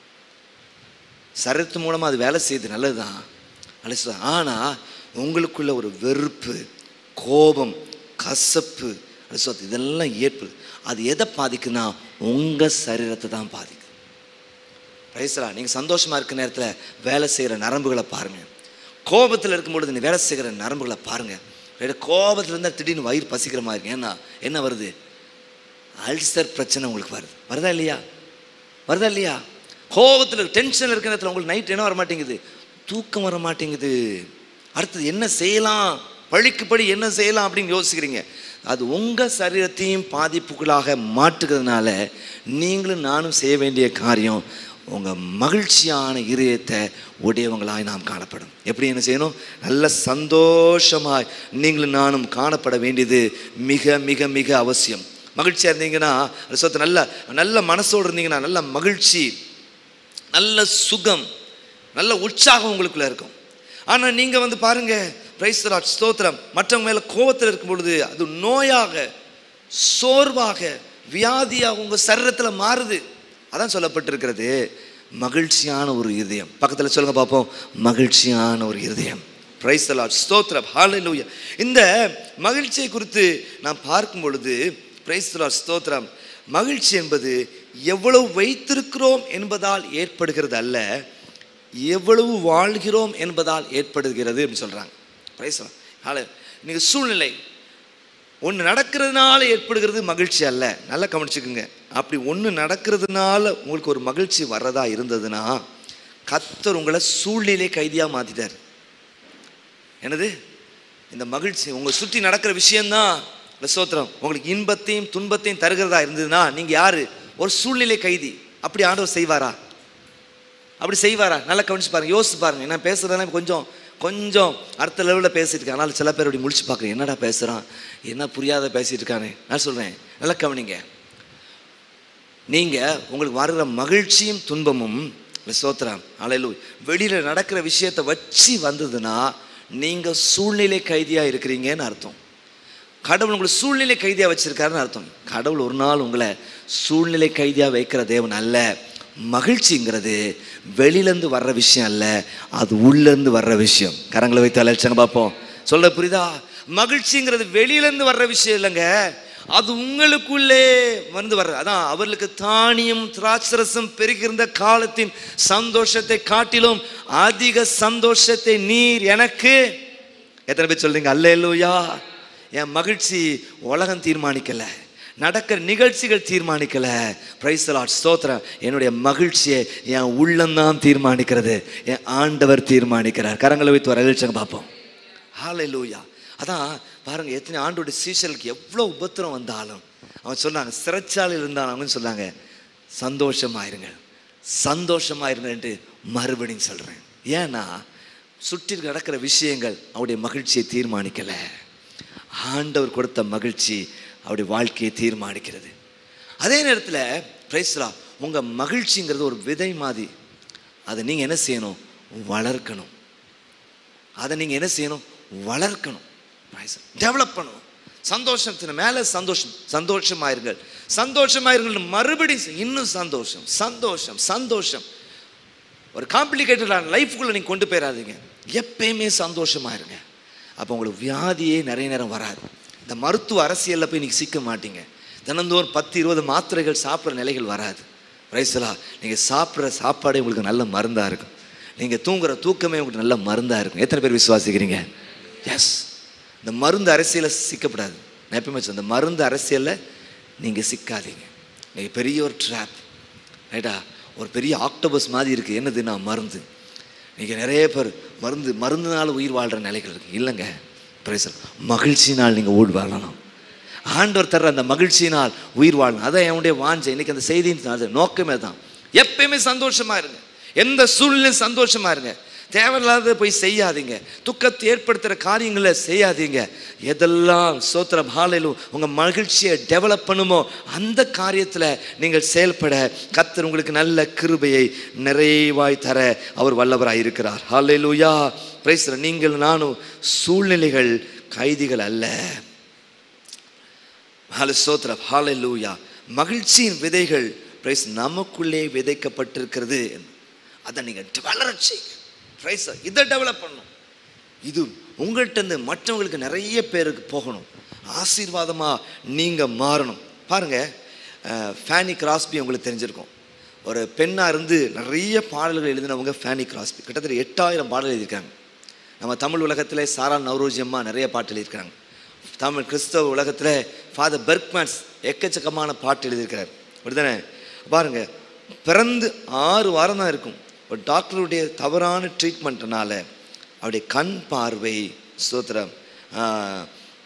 சரீரத்து மூலமாக அது வேலை செய்யுது நல்லதுதான் நல்லது ஆனால் உங்களுக்குள்ள ஒரு வெறுப்பு கோபம் கசப்பு அலசுவது இதெல்லாம் ஏற்படுது அது எதை பாதிக்குன்னா உங்கள் சரீரத்தை தான் பாதிக்கும் ரைசரா நீங்கள் சந்தோஷமாக இருக்க நேரத்தில் வேலை செய்கிற நரம்புகளை பாருங்கள் கோபத்தில் இருக்கும்பொழுது நீ வேலை செய்கிற நரம்புகளை பாருங்கள் ரைட் கோபத்தில் இருந்தால் திடீர்னு வயிறு பசிக்கிற மாதிரி இருக்கு. ஏன்னா என்ன வருது அல்சர் பிரச்சனை உங்களுக்கு வருது வருதா இல்லையா வருதா இல்லையா கோபத்தில் டென்ஷன் இருக்கிற நேரத்தில் உங்களுக்கு நைட் என்ன வர மாட்டேங்குது தூக்கம் வர மாட்டேங்குது அடுத்தது என்ன செய்யலாம் பழிக்கு படி என்ன செய்யலாம் அப்படின்னு யோசிக்கிறீங்க அது உங்கள் சரீரத்தையும் பாதிப்புகளாக மாற்றுகிறதுனால நீங்களும் நானும் செய்ய வேண்டிய காரியம் உங்கள் மகிழ்ச்சியான இதயத்தை உடையவங்களாய் நாம் காணப்படும் எப்படி என்ன செய்யணும் நல்ல சந்தோஷமாய் நீங்களும் நானும் காணப்பட வேண்டியது மிக மிக மிக அவசியம் மகிழ்ச்சியாக இருந்தீங்கன்னா சொத்து நல்ல நல்ல மனசோடு இருந்தீங்கன்னா நல்ல மகிழ்ச்சி நல்ல சுகம் நல்ல உற்சாகம் உங்களுக்குள்ள இருக்கும் ஆனால் நீங்கள் வந்து பாருங்க பிரைஸ்தராட் ஸ்தோத்திரம் மற்றவங்க மேலே கோபத்தில் இருக்கும் பொழுது அது நோயாக சோர்வாக வியாதியாக உங்கள் சரீரத்தில் மாறுது அதான் சொல்லப்பட்டிருக்கிறது மகிழ்ச்சியான ஒரு இதயம் பக்கத்தில் சொல்லுங்க பார்ப்போம் மகிழ்ச்சியான ஒரு இதயம் பிரைஸ்தலாட் ஸ்தோத்திரம் ஹalleluya இந்த மகிழ்ச்சியை குறித்து நாம் பார்க்கும் பொழுது பிரைஸ்தலாட் ஸ்தோத்திரம் மகிழ்ச்சி என்பது எவ்வளவு வைத்திருக்கிறோம் என்பதால் ஏற்படுகிறது அல்ல எவ்வளவு வாழ்கிறோம் என்பதால் ஏற்படுகிறது அப்படின்னு சொல்கிறாங்க பிரைஸ்லாம் ஹால நீங்கள் சூழ்நிலை ஒன்று நடக்கிறதுனால ஏற்படுகிறது மகிழ்ச்சி அல்ல நல்லா கவனிச்சுக்குங்க அப்படி ஒன்று நடக்கிறதுனால உங்களுக்கு ஒரு மகிழ்ச்சி வர்றதா இருந்ததுன்னா கத்தர் உங்களை சூழ்நிலை கைதியாக மாற்றிட்டார் என்னது இந்த மகிழ்ச்சி உங்களை சுற்றி நடக்கிற விஷயம்தான் இந்த ஸ்தோத்திரம் உங்களுக்கு இன்பத்தையும் துன்பத்தையும் தருகிறதா இருந்ததுன்னா நீங்கள் யாரு ஒரு சூழ்நிலை கைதி அப்படி ஆண்டவர் செய்வாரா அப்படி செய்வாரா நல்லா கவனிச்சு பாருங்க யோசிச்சு பாருங்க நான் பேசுறதெல்லாம் கொஞ்சம் கொஞ்சம் அடுத்த லெவலில் பேசிட்டு இருக்கேன் அதனால சில பேர் அப்படி முடிச்சு பார்க்குறேன் என்னடா பேசுகிறான் என்ன புரியாத பேசிட்டு இருக்கானே நான் சொல்கிறேன் நல்லா கவனிங்க நீங்கள் உங்களுக்கு வருகிற மகிழ்ச்சியும் துன்பமும் சோத்திரம் அலையிலு வெளியில் நடக்கிற விஷயத்தை வச்சு வந்ததுன்னா நீங்கள் சூழ்நிலை கைதியாக இருக்கிறீங்கன்னு அர்த்தம் கடவுள் உங்களை சூழ்நிலை கைதியாக வச்சிருக்காருன்னு அர்த்தம் கடவுள் ஒரு நாள் உங்களை சூழ்நிலை கைதியாக வைக்கிற தேவன் அல்ல மகிழ்ச்சிங்கிறது வெளியிலேருந்து வர்ற விஷயம் அல்ல அது உள்ளேருந்து வர்ற விஷயம் கரங்களை வைத்து அழைச்சாங்க பார்ப்போம் சொல்ல புரியுதா மகிழ்ச்சிங்கிறது வெளியிலேருந்து வர்ற விஷயம் இல்லைங்க அது உங்களுக்குள்ளே வந்து வர்ற அதான் அவர்களுக்கு தானியம் திராட்சரசம் பெருகிருந்த காலத்தின் சந்தோஷத்தை காட்டிலும் அதிக சந்தோஷத்தை நீர் எனக்கு எத்தனை பேர் சொல்றீங்க அல்லேலூயா என் மகிழ்ச்சி உலகம் தீர்மானிக்கல நடக்கிற நிகழ்ச்சிகள் தீர்மானிக்கல பிரைஸ் லாட் ஸ்தோத்திரம் என்னுடைய மகிழ்ச்சியை என் உள்ளம்தான் தீர்மானிக்கிறது என் ஆண்டவர் தீர்மானிக்கிறார் கரங்களை வைத்து வர எழுச்சங்க பார்ப்போம் ஹalleluya அதான் பாருங்க எத்தனை ஆண்டோட சீசலுக்கு எவ்வளோ உபத்திரம் வந்தாலும் அவன் சொன்னாங்க சிறைச்சாலையில் இருந்தான் அவங்க சொன்னாங்க சந்தோஷமாயிருங்க சந்தோஷமாயிருங்கன்ட்டு மறுபடியும் சொல்கிறேன் ஏன்னா சுற்றி நடக்கிற விஷயங்கள் அவருடைய மகிழ்ச்சியை தீர்மானிக்கலை ஆண்டவர் கொடுத்த மகிழ்ச்சி அவருடைய வாழ்க்கையை தீர்மானிக்கிறது அதே நேரத்தில் பிரைஸ்லா உங்கள் மகிழ்ச்சிங்கிறது ஒரு விதை மாதிரி அதை நீங்கள் என்ன செய்யணும் வளர்க்கணும் அதை நீங்கள் என்ன செய்யணும் வளர்க்கணும் டெவலப் பண்ணணும் சந்தோஷத்தின் மேலே சந்தோஷம் சந்தோஷமாயிருங்கள் சந்தோஷமாயிருங்கள் மறுபடியும் செய்- இன்னும் சந்தோஷம் சந்தோஷம் சந்தோஷம் ஒரு காம்ப்ளிகேட்டடான லைஃப்குள்ளே நீங்கள் கொண்டு போயிடாதீங்க எப்பயுமே சந்தோஷமா இருங்க அப்போ உங்களுக்கு வியாதியே நிறைய நேரம் வராது இந்த மருத்துவ அரசியலில் போய் நீங்கள் சிக்க மாட்டீங்க தினந்தோறும் பத்து இருபது மாத்திரைகள் சாப்பிட்ற நிலைகள் வராது ரைசலா நீங்கள் சாப்பிட்ற சாப்பாடே உங்களுக்கு நல்ல மருந்தாக இருக்கும் நீங்கள் தூங்குற தூக்கமே உங்களுக்கு நல்ல மருந்தாக இருக்கும் எத்தனை பேர் விசுவாசிக்கிறீங்க எஸ் இந்த மருந்து அரசியலில் சிக்கப்படாது நான் எப்பயுமே சொல்றேன், இந்த மருந்து அரசியலில் நீங்கள் சிக்காதீங்க நீங்கள் பெரிய ஒரு ட்ராப் ரைட்டா ஒரு பெரிய ஆக்டோபஸ் மாதிரி இருக்குது என்னதுன்னா மருந்து இன்றைக்கி நிறைய பேர் மருந்து மருந்துனால உயிர் வாழ்கிற நிலைகள் இருக்கு இல்லைங்க பிரேசர் மகிழ்ச்சினால் நீங்கள் ஊர் வாழணும் ஆண்டவர் தர்ற அந்த மகிழ்ச்சியினால் உயிர் வாழணும் அதான் என்னுடைய வாஞ்சை இன்னைக்கு அந்த செய்தியின் அது நோக்கமே தான் எப்பயுமே சந்தோஷமா இருங்க எந்த சூழ்நிலையும் சந்தோஷமா இருங்க தேவையில்லாத போய் செய்யாதீங்க துக்கத்தை ஏற்படுத்துகிற காரியங்களை செய்யாதீங்க எதெல்லாம் சோத்திரம் ஹாலையிலும் உங்கள் மகிழ்ச்சியை டெவலப் பண்ணுமோ அந்த காரியத்தில் நீங்கள் செயல்பட கர்த்தர் உங்களுக்கு நல்ல கிருபையை நிறைவாய் தர அவர் வல்லவராய் இருக்கிறார் ஹalleluya பிரைஸ் நீங்கள் நானும் சூழ்நிலைகள் கைதிகள் அல்ல ஹால சோத்ரம் ஹalleluya மகிழ்ச்சியின் விதைகள் பிரைஸ் நமக்குள்ளே விதைக்கப்பட்டிருக்கிறது அதை நீங்கள் வளரச் செய்யுங்க பிரைஸ் இதை டெவலப் பண்ணணும் இது உங்கள்கிட்ட இருந்து மற்றவங்களுக்கு நிறைய பேருக்கு போகணும் ஆசீர்வாதமாக நீங்கள் மாறணும் பாருங்கள் ஃபேனி கிராஸ்பி உங்களுக்கு தெரிஞ்சிருக்கும் ஒரு பெண்ணாக இருந்து நிறைய பாடல்கள் எழுதினவங்க ஃபேனி கிராஸ்பி கிட்டத்தட்ட எட்டாயிரம் பாடல் எழுதியிருக்காங்க நம்ம தமிழ் உலகத்தில் சாரா நவரோஜி அம்மா நிறைய பாட்டு எழுதியிருக்காங்க தமிழ் கிறிஸ்தவ உலகத்தில் ஃபாதர் பெர்க்மேன்ஸ் எக்கச்சக்கமான பாட்டு எழுதியிருக்கிறார் அப்படிதானே பாருங்க பிறந்து ஆறு வாரம் தான் இருக்கும் ஒரு டாக்டருடைய தவறான ட்ரீட்மெண்ட்னால அவருடைய கண் பார்வை ஸ்தோத்திரம் ஆஹ்,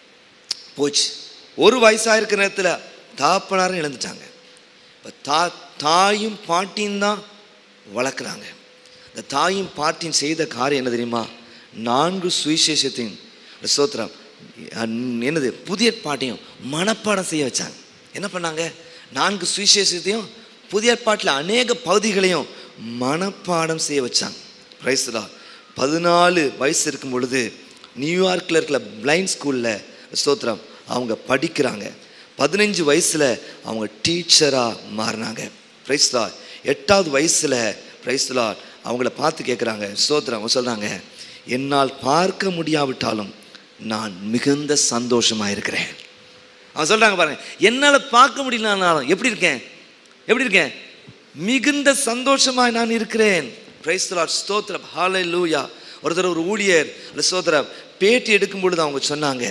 போச்சு ஒரு வயசாக இருக்கிற நேரத்தில் தாப்பனாரும் இழந்துட்டாங்க இப்போ தா தாயும் பாட்டியும் தான் வளர்க்குறாங்க இந்த தாயும் பாட்டியும் செய்த காரியம் என்ன தெரியுமா நான்கு சுவிசேஷத்தின் ஸ்தோத்திரம் அஹ் என்னது புதிய பாட்டையும் மனப்பாடம் செய்ய வச்சாங்க என்ன பண்ணாங்க நான்கு சுவிசேஷத்தையும் புதிய பாட்டில் அநேக பகுதிகளையும் மனப்பாடம் செய்ய வச்சாங்க பிரைஸ்லா பதினாலு வயசு இருக்கும் பொழுது நியூயார்க்கில் இருக்கிற பிளைண்ட் ஸ்கூலில் ஸ்தோத்திரம் அவங்க படிக்கிறாங்க பதினஞ்சு வயசில் அவங்க டீச்சராக மாறினாங்க பிரைஸ்லா எட்டாவது வயசில் பிரைஸ்லா அவங்கள பார்த்து கேட்குறாங்க ஸ்தோத்திரம் அவங்க சொல்கிறாங்க என்னால் பார்க்க முடியாவிட்டாலும் நான் மிகுந்த சந்தோஷமாக இருக்கிறேன் அவன் சொல்கிறாங்க பாருங்க என்னால் பார்க்க முடியலனாலும் எப்படி இருக்கேன் எப்படி இருக்கேன் மிகுந்த சந்தோஷமாய் நான் இருக்கிறேன் பிரைஸ் லார்ட் ஸ்தோத்திரம் ஹாலே லூயா ஒருத்தர் ஒரு ஊழியர் அந்த ஸ்தோத்திரம் பேட்டி எடுக்கும் பொழுது அவங்க சொன்னாங்க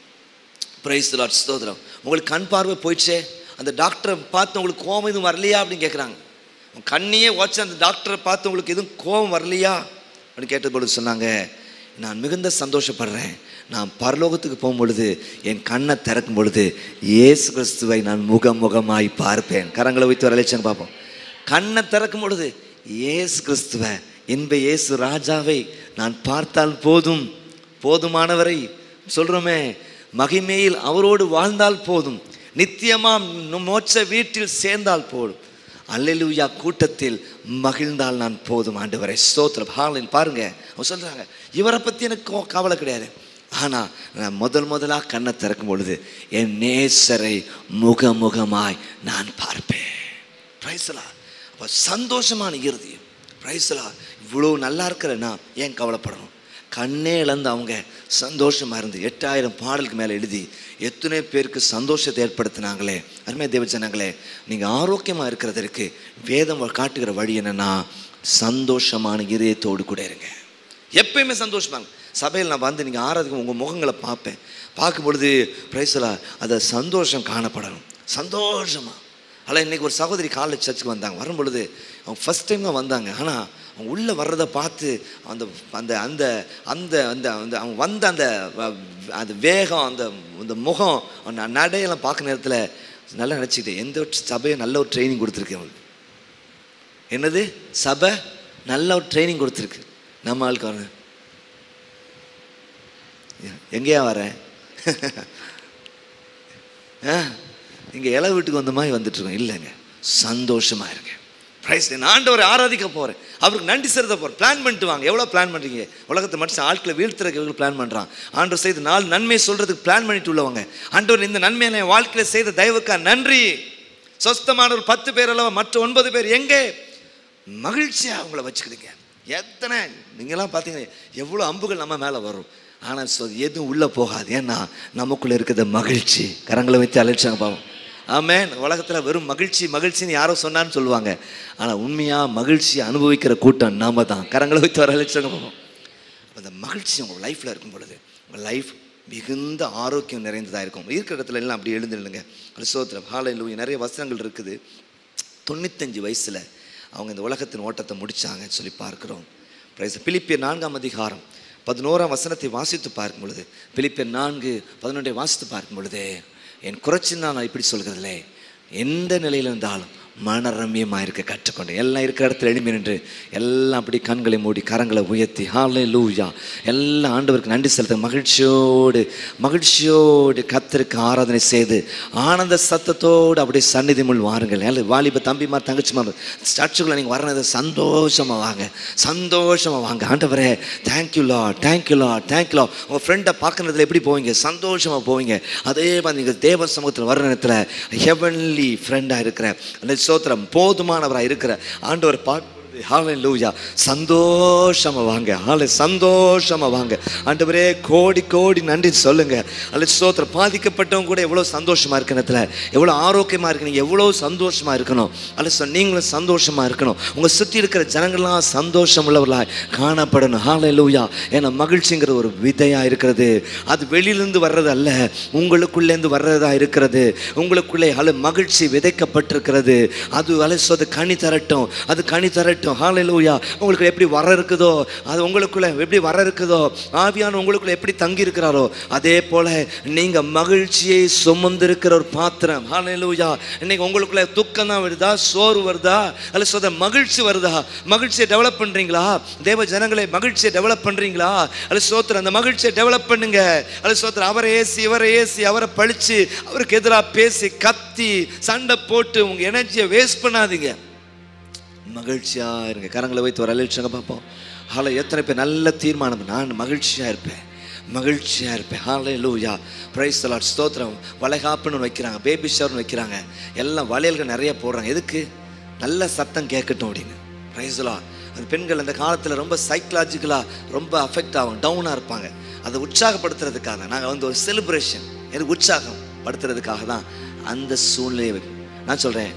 பிரைஸ் லார்ட் ஸ்தோத்திரம் உங்களுக்கு கண் பார்வை போயிடுச்சே அந்த டாக்டரை பார்த்து உங்களுக்கு கோபம் எதுவும் வரலையா அப்படின்னு கேட்குறாங்க உன் கண்ணையே வச்சு அந்த டாக்டரை பார்த்து உங்களுக்கு எதுவும் கோபம் வரலையா அப்படின்னு கேட்ட பொழுது சொன்னாங்க நான் மிகுந்த சந்தோஷப்படுறேன் நான் பரலோகத்துக்கு போகும் பொழுது என் கண்ணை திறக்கும் பொழுது இயேசு கிறிஸ்துவை நான் முகமுகமாய் பார்ப்பேன் கரங்களை வைத்து வரலைச்சாங்க பார்ப்போம் கண்ணை திறக்கும் பொழுது இயேசு கிறிஸ்துவ இன்ப இயேசு ராஜாவை நான் பார்த்தால் போதும் போதுமானவரை சொல்றோமே மகிமையில் அவரோடு வாழ்ந்தால் போதும் நித்தியமாம் மோட்ச வீட்டில் சேர்ந்தால் போதும் அல்லேலூயா கூட்டத்தில் மகிழ்ந்தால் நான் போதும் ஆண்டவரை ஸ்தோத்திரம் ஹாலில் பாருங்க அவங்க சொல்றாங்க இவரை பற்றி எனக்கு கோ- கவலை கிடையாது ஆனால் நான் முதல் முதலாக கண்ணை திறக்கும் பொழுது என் நேசரை முகமுகமாய் நான் பார்ப்பேன் பிரைஸ்லா அப்போ சந்தோஷமான இருதயம் பிரைஸ்லா இவ்வளோ நல்லா இருக்கிறேன்னா ஏன் கவலைப்படணும் கண்ணே இழந்து அவங்க சந்தோஷமாக இருந்து எட்டாயிரம் பாடலுக்கு மேலே எழுதி எத்தனை பேருக்கு சந்தோஷத்தை ஏற்படுத்தினாங்களே அருமையா தேவஜனங்களே நீங்கள் ஆரோக்கியமாக இருக்கிறதற்கு வேதம் காட்டுகிற வழி என்னன்னா சந்தோஷமான இதயத்தோடு கூட இருங்க எப்பயுமே சந்தோஷமாங்க சபையில் நான் வந்து நீங்கள் ஆறாவதுக்கு உங்கள் முகங்களை பார்ப்பேன் பார்க்கும் பொழுது பிரைஸ்லா அதை சந்தோஷம் காணப்படணும் சந்தோஷமா ஆனால் இன்னைக்கு ஒரு சகோதரி காலேஜ் சர்ச்சுக்கு வந்தாங்க வரும் பொழுது அவங்க ஃபஸ்ட் டைம் தான் வந்தாங்க ஆனால் அவங்க உள்ளே வர்றதை பார்த்து அந்த அந்த அந்த அந்த அந்த அந்த அவங்க வந்த அந்த வ- அந்த வேகம் அந்த அந்த முகம் அந்த நடையெல்லாம் பார்க்குற நேரத்தில் நல்லா நினச்சிக்கிட்டேன் எந்த ஒரு சபையும் நல்ல ஒரு ட்ரைனிங் கொடுத்துருக்கு அவங்களுக்கு என்னது சபை நல்ல ஒரு ட்ரைனிங் கொடுத்துருக்கு நம்ம ஆளுக்கு வரேன் எங்கேயா வரேன் ஆ இங்கே இலை வீட்டுக்கு வந்த மாதிரி வந்துட்டு இருக்கோம் இல்லைங்க சந்தோஷமா இருங்க பிரைஸ் நான் ஆண்டவரை ஆராதிக்க போகிறேன் அவருக்கு நன்றி செலுத்த போகிறேன் பிளான் பண்ணிட்டு வாங்க எவ்வளோ பிளான் பண்ணுறீங்க உலகத்தை மனுஷன் ஆட்களை வீழ்த்துறதுக்கு பிளான் பண்ணுறான் ஆண்டவர் செய்த நாலு நன்மை சொல்கிறதுக்கு பிளான் பண்ணிட்டு உள்ளவங்க ஆண்டவர் இந்த நன்மையை என் வாழ்க்கையில் செய்த தயவுக்கா நன்றி சொஸ்தமான ஒரு பத்து பேர் அல்லவா மற்ற ஒன்பது பேர் எங்கே மகிழ்ச்சியாக அவங்கள வச்சுக்கிடுங்க எத்தனை நீங்களாம் பார்த்தீங்கன்னா எவ்வளோ அம்புகள் நம்ம மேலே வரும் ஆனால் சொ எதுவும் உள்ளே போகாது ஏன்னா நமக்குள்ளே இருக்கிற மகிழ்ச்சி கரங்களை வைத்து அழைச்சாங்க பாவம் ஆமென் உலகத்தில் வெறும் மகிழ்ச்சி மகிழ்ச்சின்னு யாரோ சொன்னான்னு சொல்லுவாங்க ஆனால் உண்மையாக மகிழ்ச்சி அனுபவிக்கிற கூட்டம் நாம தான் கரங்களை வைத்து வர அழைச்சாங்க பாவம் அந்த மகிழ்ச்சி உங்கள் லைஃப்பில் இருக்கும் பொழுது உங்கள் லைஃப் மிகுந்த ஆரோக்கியம் நிறைந்ததாக இருக்கும் இருக்கிற இடத்துல எல்லாம் அப்படி எழுந்துடுங்க சோத்திரம் ஹாலையில் நிறைய வசனங்கள் இருக்குது தொண்ணூத்தஞ்சு வயசில் அவங்க இந்த உலகத்தின் ஓட்டத்தை முடிச்சாங்கன்னு சொல்லி பார்க்குறோம் பிரைஸ் பிலிப்பியர் நான்காம் அதிகாரம் பதினோராம் வசனத்தை வாசித்து பார்க்கும் பொழுது பிலிப்பியர் நான்கு பதினொன்றை வாசித்து பார்க்கும் பொழுது என் குறைச்சி நான் இப்படி சொல்கிறதில்லே எந்த நிலையில் இருந்தாலும் மனரம்யமாக இருக்க கற்றுக்கொண்டேன் எல்லாம் இருக்கிற இடத்துல எழுப்பி நின்று எல்லாம் அப்படி கண்களை மூடி கரங்களை உயர்த்தி ஹாலே லூயா எல்லாம் ஆண்டவருக்கு நன்றி செலுத்த மகிழ்ச்சியோடு மகிழ்ச்சியோடு கத்தருக்கு ஆராதனை செய்து ஆனந்த சத்தத்தோடு அப்படியே சந்நிதி முள் வாருங்கள் எல்லாம் வாலிப தம்பிமார் தங்கச்சிமார் சர்ச்சுக்குள்ள நீங்கள் வரனது சந்தோஷமாக வாங்க சந்தோஷமாக வாங்க ஆண்டவரே தேங்க்யூ லா தேங்க்யூ லா தேங்க்யூ லா உங்கள் ஃப்ரெண்டை பார்க்கறதுல எப்படி போவீங்க சந்தோஷமாக போவீங்க அதே மாதிரி நீங்கள் தேவ சமூகத்தில் வர நேரத்தில் ஹெவன்லி ஃப்ரெண்டாக இருக்கிற அந்த சோத்திரம் போதுமானவராக இருக்கிற ஆண்டவர் பார்க்க ஹalleluya சந்தோஷமா வாங்க ஹாலே சந்தோஷமா வாங்க ஆண்டவரே கோடி கோடி நன்றி சொல்லுங்க அல்ல ஸ்தோத்திரம் பாதிக்கப்பட்டவங்க கூட எவ்வளோ சந்தோஷமா இருக்க நேரத்தில் எவ்வளோ ஆரோக்கியமா இருக்கு நீங்க எவ்வளோ சந்தோஷமா இருக்கணும் அல்ல சொ- நீங்களும் சந்தோஷமா இருக்கணும் உங்க சுற்றி இருக்கிற ஜனங்கள்லாம் சந்தோஷம் உள்ளவர்களாய் காணப்படணும் ஹalleluya ஏன்னா மகிழ்ச்சிங்கிற ஒரு விதையா இருக்கிறது அது வெளியிலிருந்து வர்றது அல்ல உங்களுக்குள்ளேருந்து வர்றதா இருக்கிறது உங்களுக்குள்ளே அல்ல மகிழ்ச்சி விதைக்கப்பட்டிருக்கிறது அது அலசோது கனி தரட்டும் அது கனி தரட்டும் ஹalleluya உங்களுக்கு எப்படி வர இருக்குதோ அது உங்களுக்குள்ள எப்படி வர இருக்குதோ ஆவியான உங்களுக்குள்ள எப்படி தங்கி இருக்கிறாரோ அதே போல நீங்க மகிழ்ச்சியை சுமந்திருக்கிற ஒரு பாத்திரம் ஹalleluya இன்னைக்கு உங்களுக்குள்ள துக்கம் தான் வருதா சோறு வருதா அல்ல சொல்ற மகிழ்ச்சி வருதா மகிழ்ச்சியை டெவலப் பண்றீங்களா தேவ ஜனங்களை மகிழ்ச்சியை டெவலப் பண்றீங்களா அல்ல சோத்திரம் அந்த மகிழ்ச்சியை டெவலப் பண்ணுங்க அல்ல சோத்திரம் அவரை ஏசி இவரை ஏசி அவரை பழிச்சு அவருக்கு எதிராக பேசி கத்தி சண்டை போட்டு உங்க எனர்ஜியை வேஸ்ட் பண்ணாதீங்க மகிழ்ச்சியா இருங்க கரங்களை வைத்து ஒரு அழிச்சாங்க பார்ப்போம் ஹால எத்தனை பேர் நல்ல தீர்மானம் நான் மகிழ்ச்சியா இருப்பேன் மகிழ்ச்சியா இருப்பேன் ஹாலே லூயா பிரைஸ் தலாட் ஸ்தோத்திரம் வளைகாப்புன்னு வைக்கிறாங்க பேபி ஷவர்னு வைக்கிறாங்க எல்லாம் வளையல்கள் நிறைய போடுறாங்க எதுக்கு நல்ல சத்தம் கேட்கட்டும் அப்படின்னு பிரைஸ் அந்த பெண்கள் அந்த காலத்தில் ரொம்ப சைக்கலாஜிக்கலாக ரொம்ப அஃபெக்ட் ஆகும் டவுனாக இருப்பாங்க அதை உற்சாகப்படுத்துறதுக்காக நாங்கள் வந்து ஒரு செலிப்ரேஷன் எனக்கு உற்சாகம் படுத்துறதுக்காக தான் அந்த சூழ்நிலையை வைப்போம். நான் சொல்கிறேன்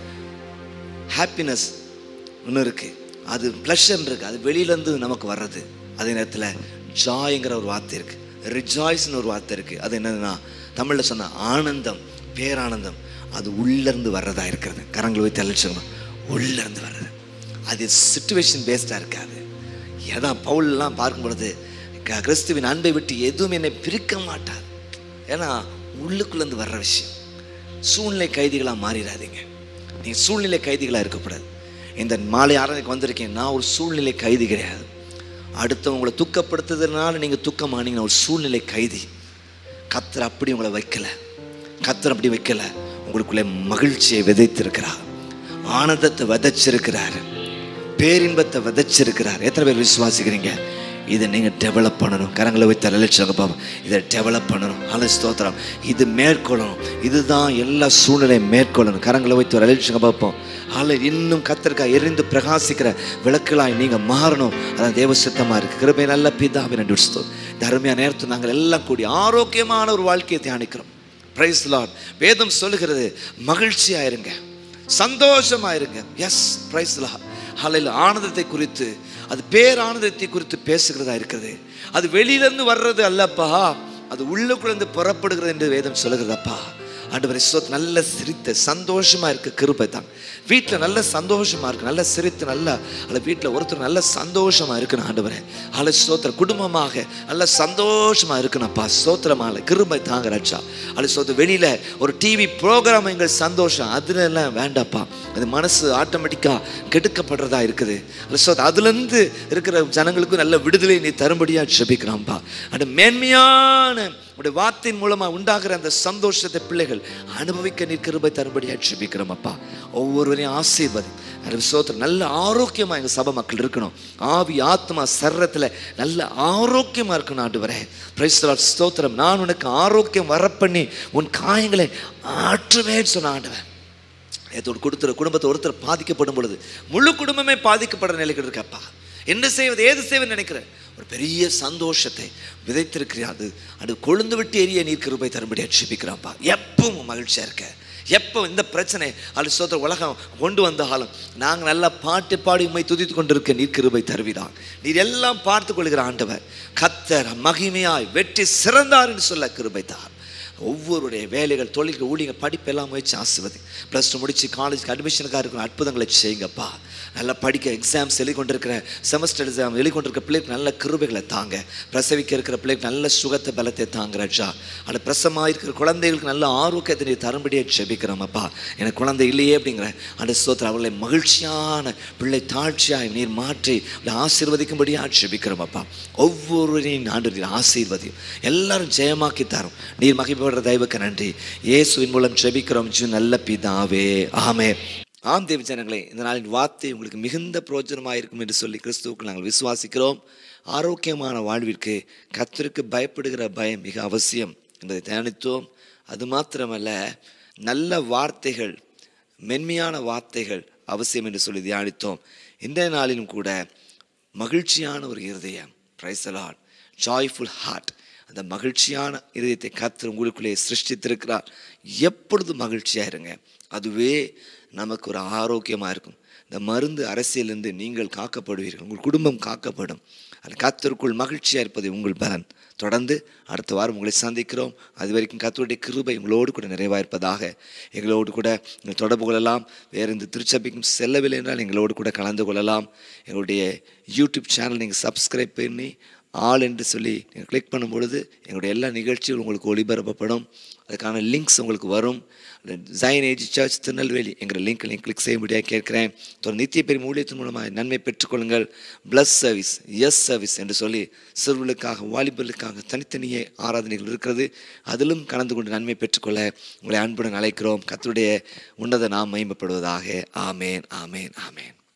ஹாப்பினஸ் ஒன்று இருக்குது அது ப்ளஷர் இருக்குது அது வெளியிலேருந்து நமக்கு வர்றது அதே நேரத்தில் ஜாய்ங்கிற ஒரு வார்த்தை இருக்குது ரிஜாய்ஸ்னு ஒரு வார்த்தை இருக்குது அது என்னதுன்னா தமிழில் சொன்ன ஆனந்தம் பேரானந்தம் அது உள்ளேருந்து வர்றதா இருக்கிறது கரங்களை வைத்து அழிச்சோம் உள்ளேருந்து வர்றது அது சுச்சுவேஷன் பேஸ்டாக இருக்காது ஏதான் பவுல்லாம் பார்க்கும் பொழுது க- கிறிஸ்துவின் அன்பை விட்டு எதுவும் என்னை பிரிக்க மாட்டார் ஏன்னா உள்ளுக்குள்ளேருந்து வர்ற விஷயம் சூழ்நிலை கைதிகளாக மாறிடாதீங்க நீங்கள் சூழ்நிலை கைதிகளாக இருக்கக்கூடாது இந்த மாலை ஆராதனைக்கு வந்திருக்கேன் நான் ஒரு சூழ்நிலை கைதி கிடையாது அடுத்தவங்களை துக்கப்படுத்துறதுனால நீங்கள் துக்கமானீங்கன்னா ஒரு சூழ்நிலை கைதி கத்தர் அப்படி உங்களை வைக்கல கத்தர் அப்படி வைக்கல உங்களுக்குள்ளே மகிழ்ச்சியை விதைத்திருக்கிறார் ஆனந்தத்தை விதைச்சிருக்கிறார் பேரின்பத்தை விதைச்சிருக்கிறார் எத்தனை பேர் விசுவாசிக்கிறீங்க இதை நீங்கள் டெவலப் பண்ணணும் கரங்களை வைத்து அலட்சியாக பாப்போம் இதை டெவலப் பண்ணணும் அல ஸ்தோத்திரம் இது மேற்கொள்ளணும் இதுதான் எல்லா சூழ்நிலையும் மேற்கொள்ளணும் கரங்களை வைத்து ஒரு அலட்சியாக பார்ப்போம் அல்ல இன்னும் கத்திரிக்கா எரிந்து பிரகாசிக்கிற விளக்குலாய் நீங்கள் மாறணும் அதான் தேவ சித்தமாக இருக்குது கிருபை நல்ல பிதாவை நன்றி ஸ்தோத்திரம். இந்த அருமையான நேரத்தில் நாங்கள் எல்லாம் கூடி ஆரோக்கியமான ஒரு வாழ்க்கையை தியானிக்கிறோம் பிரைஸ் லார்ட் வேதம் சொல்லுகிறது மகிழ்ச்சியா இருங்க சந்தோஷமா இருங்க எஸ் பிரைஸ் லார்ட் ஹalleluya ஆனந்தத்தை குறித்து அது பேரானந்தத்தை குறித்து பேசுகிறதா இருக்கிறது அது வெளியிலிருந்து வர்றது அல்லப்பா அது உள்ளுக்குள்ளேருந்து புறப்படுகிறது என்று வேதம் சொல்லுகிறதப்பா ஆண்டவரை சோத் நல்ல சிரித்த சந்தோஷமா இருக்க கிருபை தான் வீட்டில் நல்ல சந்தோஷமா இருக்கு நல்ல சிரித்து நல்ல அல்ல வீட்டில் ஒருத்தர் நல்ல சந்தோஷமா இருக்கணும் ஆண்டவரே அல்ல சோத்திர குடும்பமாக நல்ல சந்தோஷமா இருக்கணும்ப்பா சோத்திரமால கிருபை தாங்க ரட்சா அல்ல சோத்திர வெளியில ஒரு டிவி ப்ரோக்ராம் எங்கள் சந்தோஷம் அதுல எல்லாம் வேண்டாப்பா அது மனசு ஆட்டோமேட்டிக்காக கெடுக்கப்படுறதா இருக்குது அல்ல சோத் அதுலேருந்து இருக்கிற ஜனங்களுக்கு நல்ல விடுதலை நீ தரும்படியா ஜெபிக்கிறான்ப்பா அந்த மேன்மையான உடைய வார்த்தையின் மூலமா உண்டாகிற அந்த சந்தோஷத்தை பிள்ளைகள் அனுபவிக்க நீ கிருபை தரும்படியா ஜெபிக்கிறோம் அப்பா ஒவ்வொருவரையும் ஆசீர்வதி அது சோத்திரம் நல்ல ஆரோக்கியமா எங்க சபை மக்கள் இருக்கணும் ஆவி ஆத்மா சர்றத்துல நல்ல ஆரோக்கியமா இருக்கணும் ஆண்டு வரேன் ஸ்தோத்திரம் நான் உனக்கு ஆரோக்கியம் வரப்பண்ணி உன் காயங்களை ஆற்றுவேன்னு சொன்ன ஆண்டவன் ஏதோடு கொடுத்துற குடும்பத்தை ஒருத்தர் பாதிக்கப்படும் பொழுது முழு குடும்பமே பாதிக்கப்படுற நிலைக்கு இருக்கப்பா என்ன செய்வது ஏது செய்வது நினைக்கிற ஒரு பெரிய சந்தோஷத்தை விதைத்திருக்கிறியா அது அது கொழுந்து விட்டு எரிய நீர் கிருபை தரும்படி அட்சிப்பிக்கிறான்ப்பா எப்பவும் மகிழ்ச்சியா இருக்க எப்போ இந்த பிரச்சனை அது சோதர உலகம் கொண்டு வந்தாலும் நாங்கள் நல்லா பாட்டு பாடி உண்மை துதித்து கொண்டிருக்க நீர் கிருபை தருவீரான் நீர் எல்லாம் பார்த்து கொள்கிற ஆண்டவர் கத்தர் மகிமையாய் வெற்றி சிறந்தார் என்று சொல்ல கிருபை தார் ஒவ்வொருடைய வேலைகள் தொழில்கள் ஊழியர்கள் படிப்பெல்லாம் முயற்சி ஆசிர்வதி ப்ளஸ் டூ முடிச்சு காலேஜுக்கு அட்மிஷனுக்காக இருக்கிற அற்புதங்களை செய்யுங்கப்பா நல்லா படிக்க எக்ஸாம்ஸ் எழுதி கொண்டிருக்கிற செமஸ்டர் எக்ஸாம் எழுதி கொண்டிருக்கிற பிள்ளைக்கு நல்ல கிருபைகளை தாங்க பிரசவிக்க இருக்கிற பிள்ளைக்கு நல்ல சுகத்தை பலத்தை தாங்க ராஜா அது பிரசமாக இருக்கிற குழந்தைகளுக்கு நல்ல ஆரோக்கியத்தை நீ தரும்படியாக ஜெபிக்கிறோம் அப்பா எனக்கு குழந்தை இல்லையே அப்படிங்கிற அந்த ஸ்தோத்திரம் அவர்களை மகிழ்ச்சியான பிள்ளை தாழ்ச்சியாய் நீர் மாற்றி அவளை ஆசீர்வதிக்கும்படியாக ஜெபிக்கிறோம் அப்பா ஒவ்வொருவரையும் ஆண்டு நீர் ஆசீர்வதியும் எல்லாரும் ஜெயமாக்கி தரும் நீர் மகிழ்ப்படுற தெய்வக்கு நன்றி இயேசுவின் மூலம் ஜெபிக்கிறோம் ஜீ நல்ல பிதாவே ஆமே ஆம் தேவ ஜனங்களே இந்த நாளின் வார்த்தை உங்களுக்கு மிகுந்த பிரயோஜனமாக இருக்கும் என்று சொல்லி கிறிஸ்துவுக்கு நாங்கள் விசுவாசிக்கிறோம் ஆரோக்கியமான வாழ்விற்கு கர்த்தருக்கு பயப்படுகிற பயம் மிக அவசியம் என்பதை தியானித்தோம் அது மாத்திரமல்ல நல்ல வார்த்தைகள் மென்மையான வார்த்தைகள் அவசியம் என்று சொல்லி தியானித்தோம் இன்றைய நாளிலும் கூட மகிழ்ச்சியான ஒரு இருதயம் பிரைசலாட் ஜாய்ஃபுல் ஹார்ட் அந்த மகிழ்ச்சியான இருதயத்தை கர்த்தர் உங்களுக்குள்ளே சிருஷ்டித்திருக்கிறார் எப்பொழுதும் மகிழ்ச்சியாக இருங்க அதுவே நமக்கு ஒரு ஆரோக்கியமாக இருக்கும் இந்த மருந்து அரசியலிருந்து நீங்கள் காக்கப்படுவீர்கள் உங்கள் குடும்பம் காக்கப்படும் அது கர்த்தருக்குள் மகிழ்ச்சியாக இருப்பது உங்கள் பலன் தொடர்ந்து அடுத்த வாரம் உங்களை சந்திக்கிறோம் அது வரைக்கும் கர்த்தருடைய கிருபை உங்களோடு கூட நிறைவாக இருப்பதாக எங்களோடு கூட நீங்கள் தொடர்பு கொள்ளலாம் வேறு இந்த திருச்சபைக்கும் செல்லவில்லை என்றால் எங்களோடு கூட கலந்து கொள்ளலாம் எங்களுடைய யூடியூப் சேனல் நீங்கள் சப்ஸ்கிரைப் பண்ணி ஆல் என்று சொல்லி நீங்கள் கிளிக் பண்ணும் பொழுது எங்களுடைய எல்லா நிகழ்ச்சிகளும் உங்களுக்கு ஒளிபரப்பப்படும் அதுக்கான லிங்க்ஸ் உங்களுக்கு வரும் ஜைன் ஏஜ் சர்ச் திருநெல்வேலி என்கிற லிங்க் நீங்கள் கிளிக் செய்யும்படியாக கேட்கிறேன் தொடர் நித்திய பெரும் ஊழியத்தின் மூலமாக நன்மை பெற்றுக்கொள்ளுங்கள் ப்ளஸ் சர்வீஸ் எஸ் சர்வீஸ் என்று சொல்லி சிறுவர்களுக்காக வாலிபர்களுக்காக தனித்தனியே ஆராதனைகள் இருக்கிறது அதிலும் கலந்து கொண்டு நன்மை பெற்றுக்கொள்ள உங்களை அன்புடன் அழைக்கிறோம் கர்த்தருடைய உன்னத நாம் மகிமைப்படுவதாக ஆமேன் ஆமேன் ஆமேன்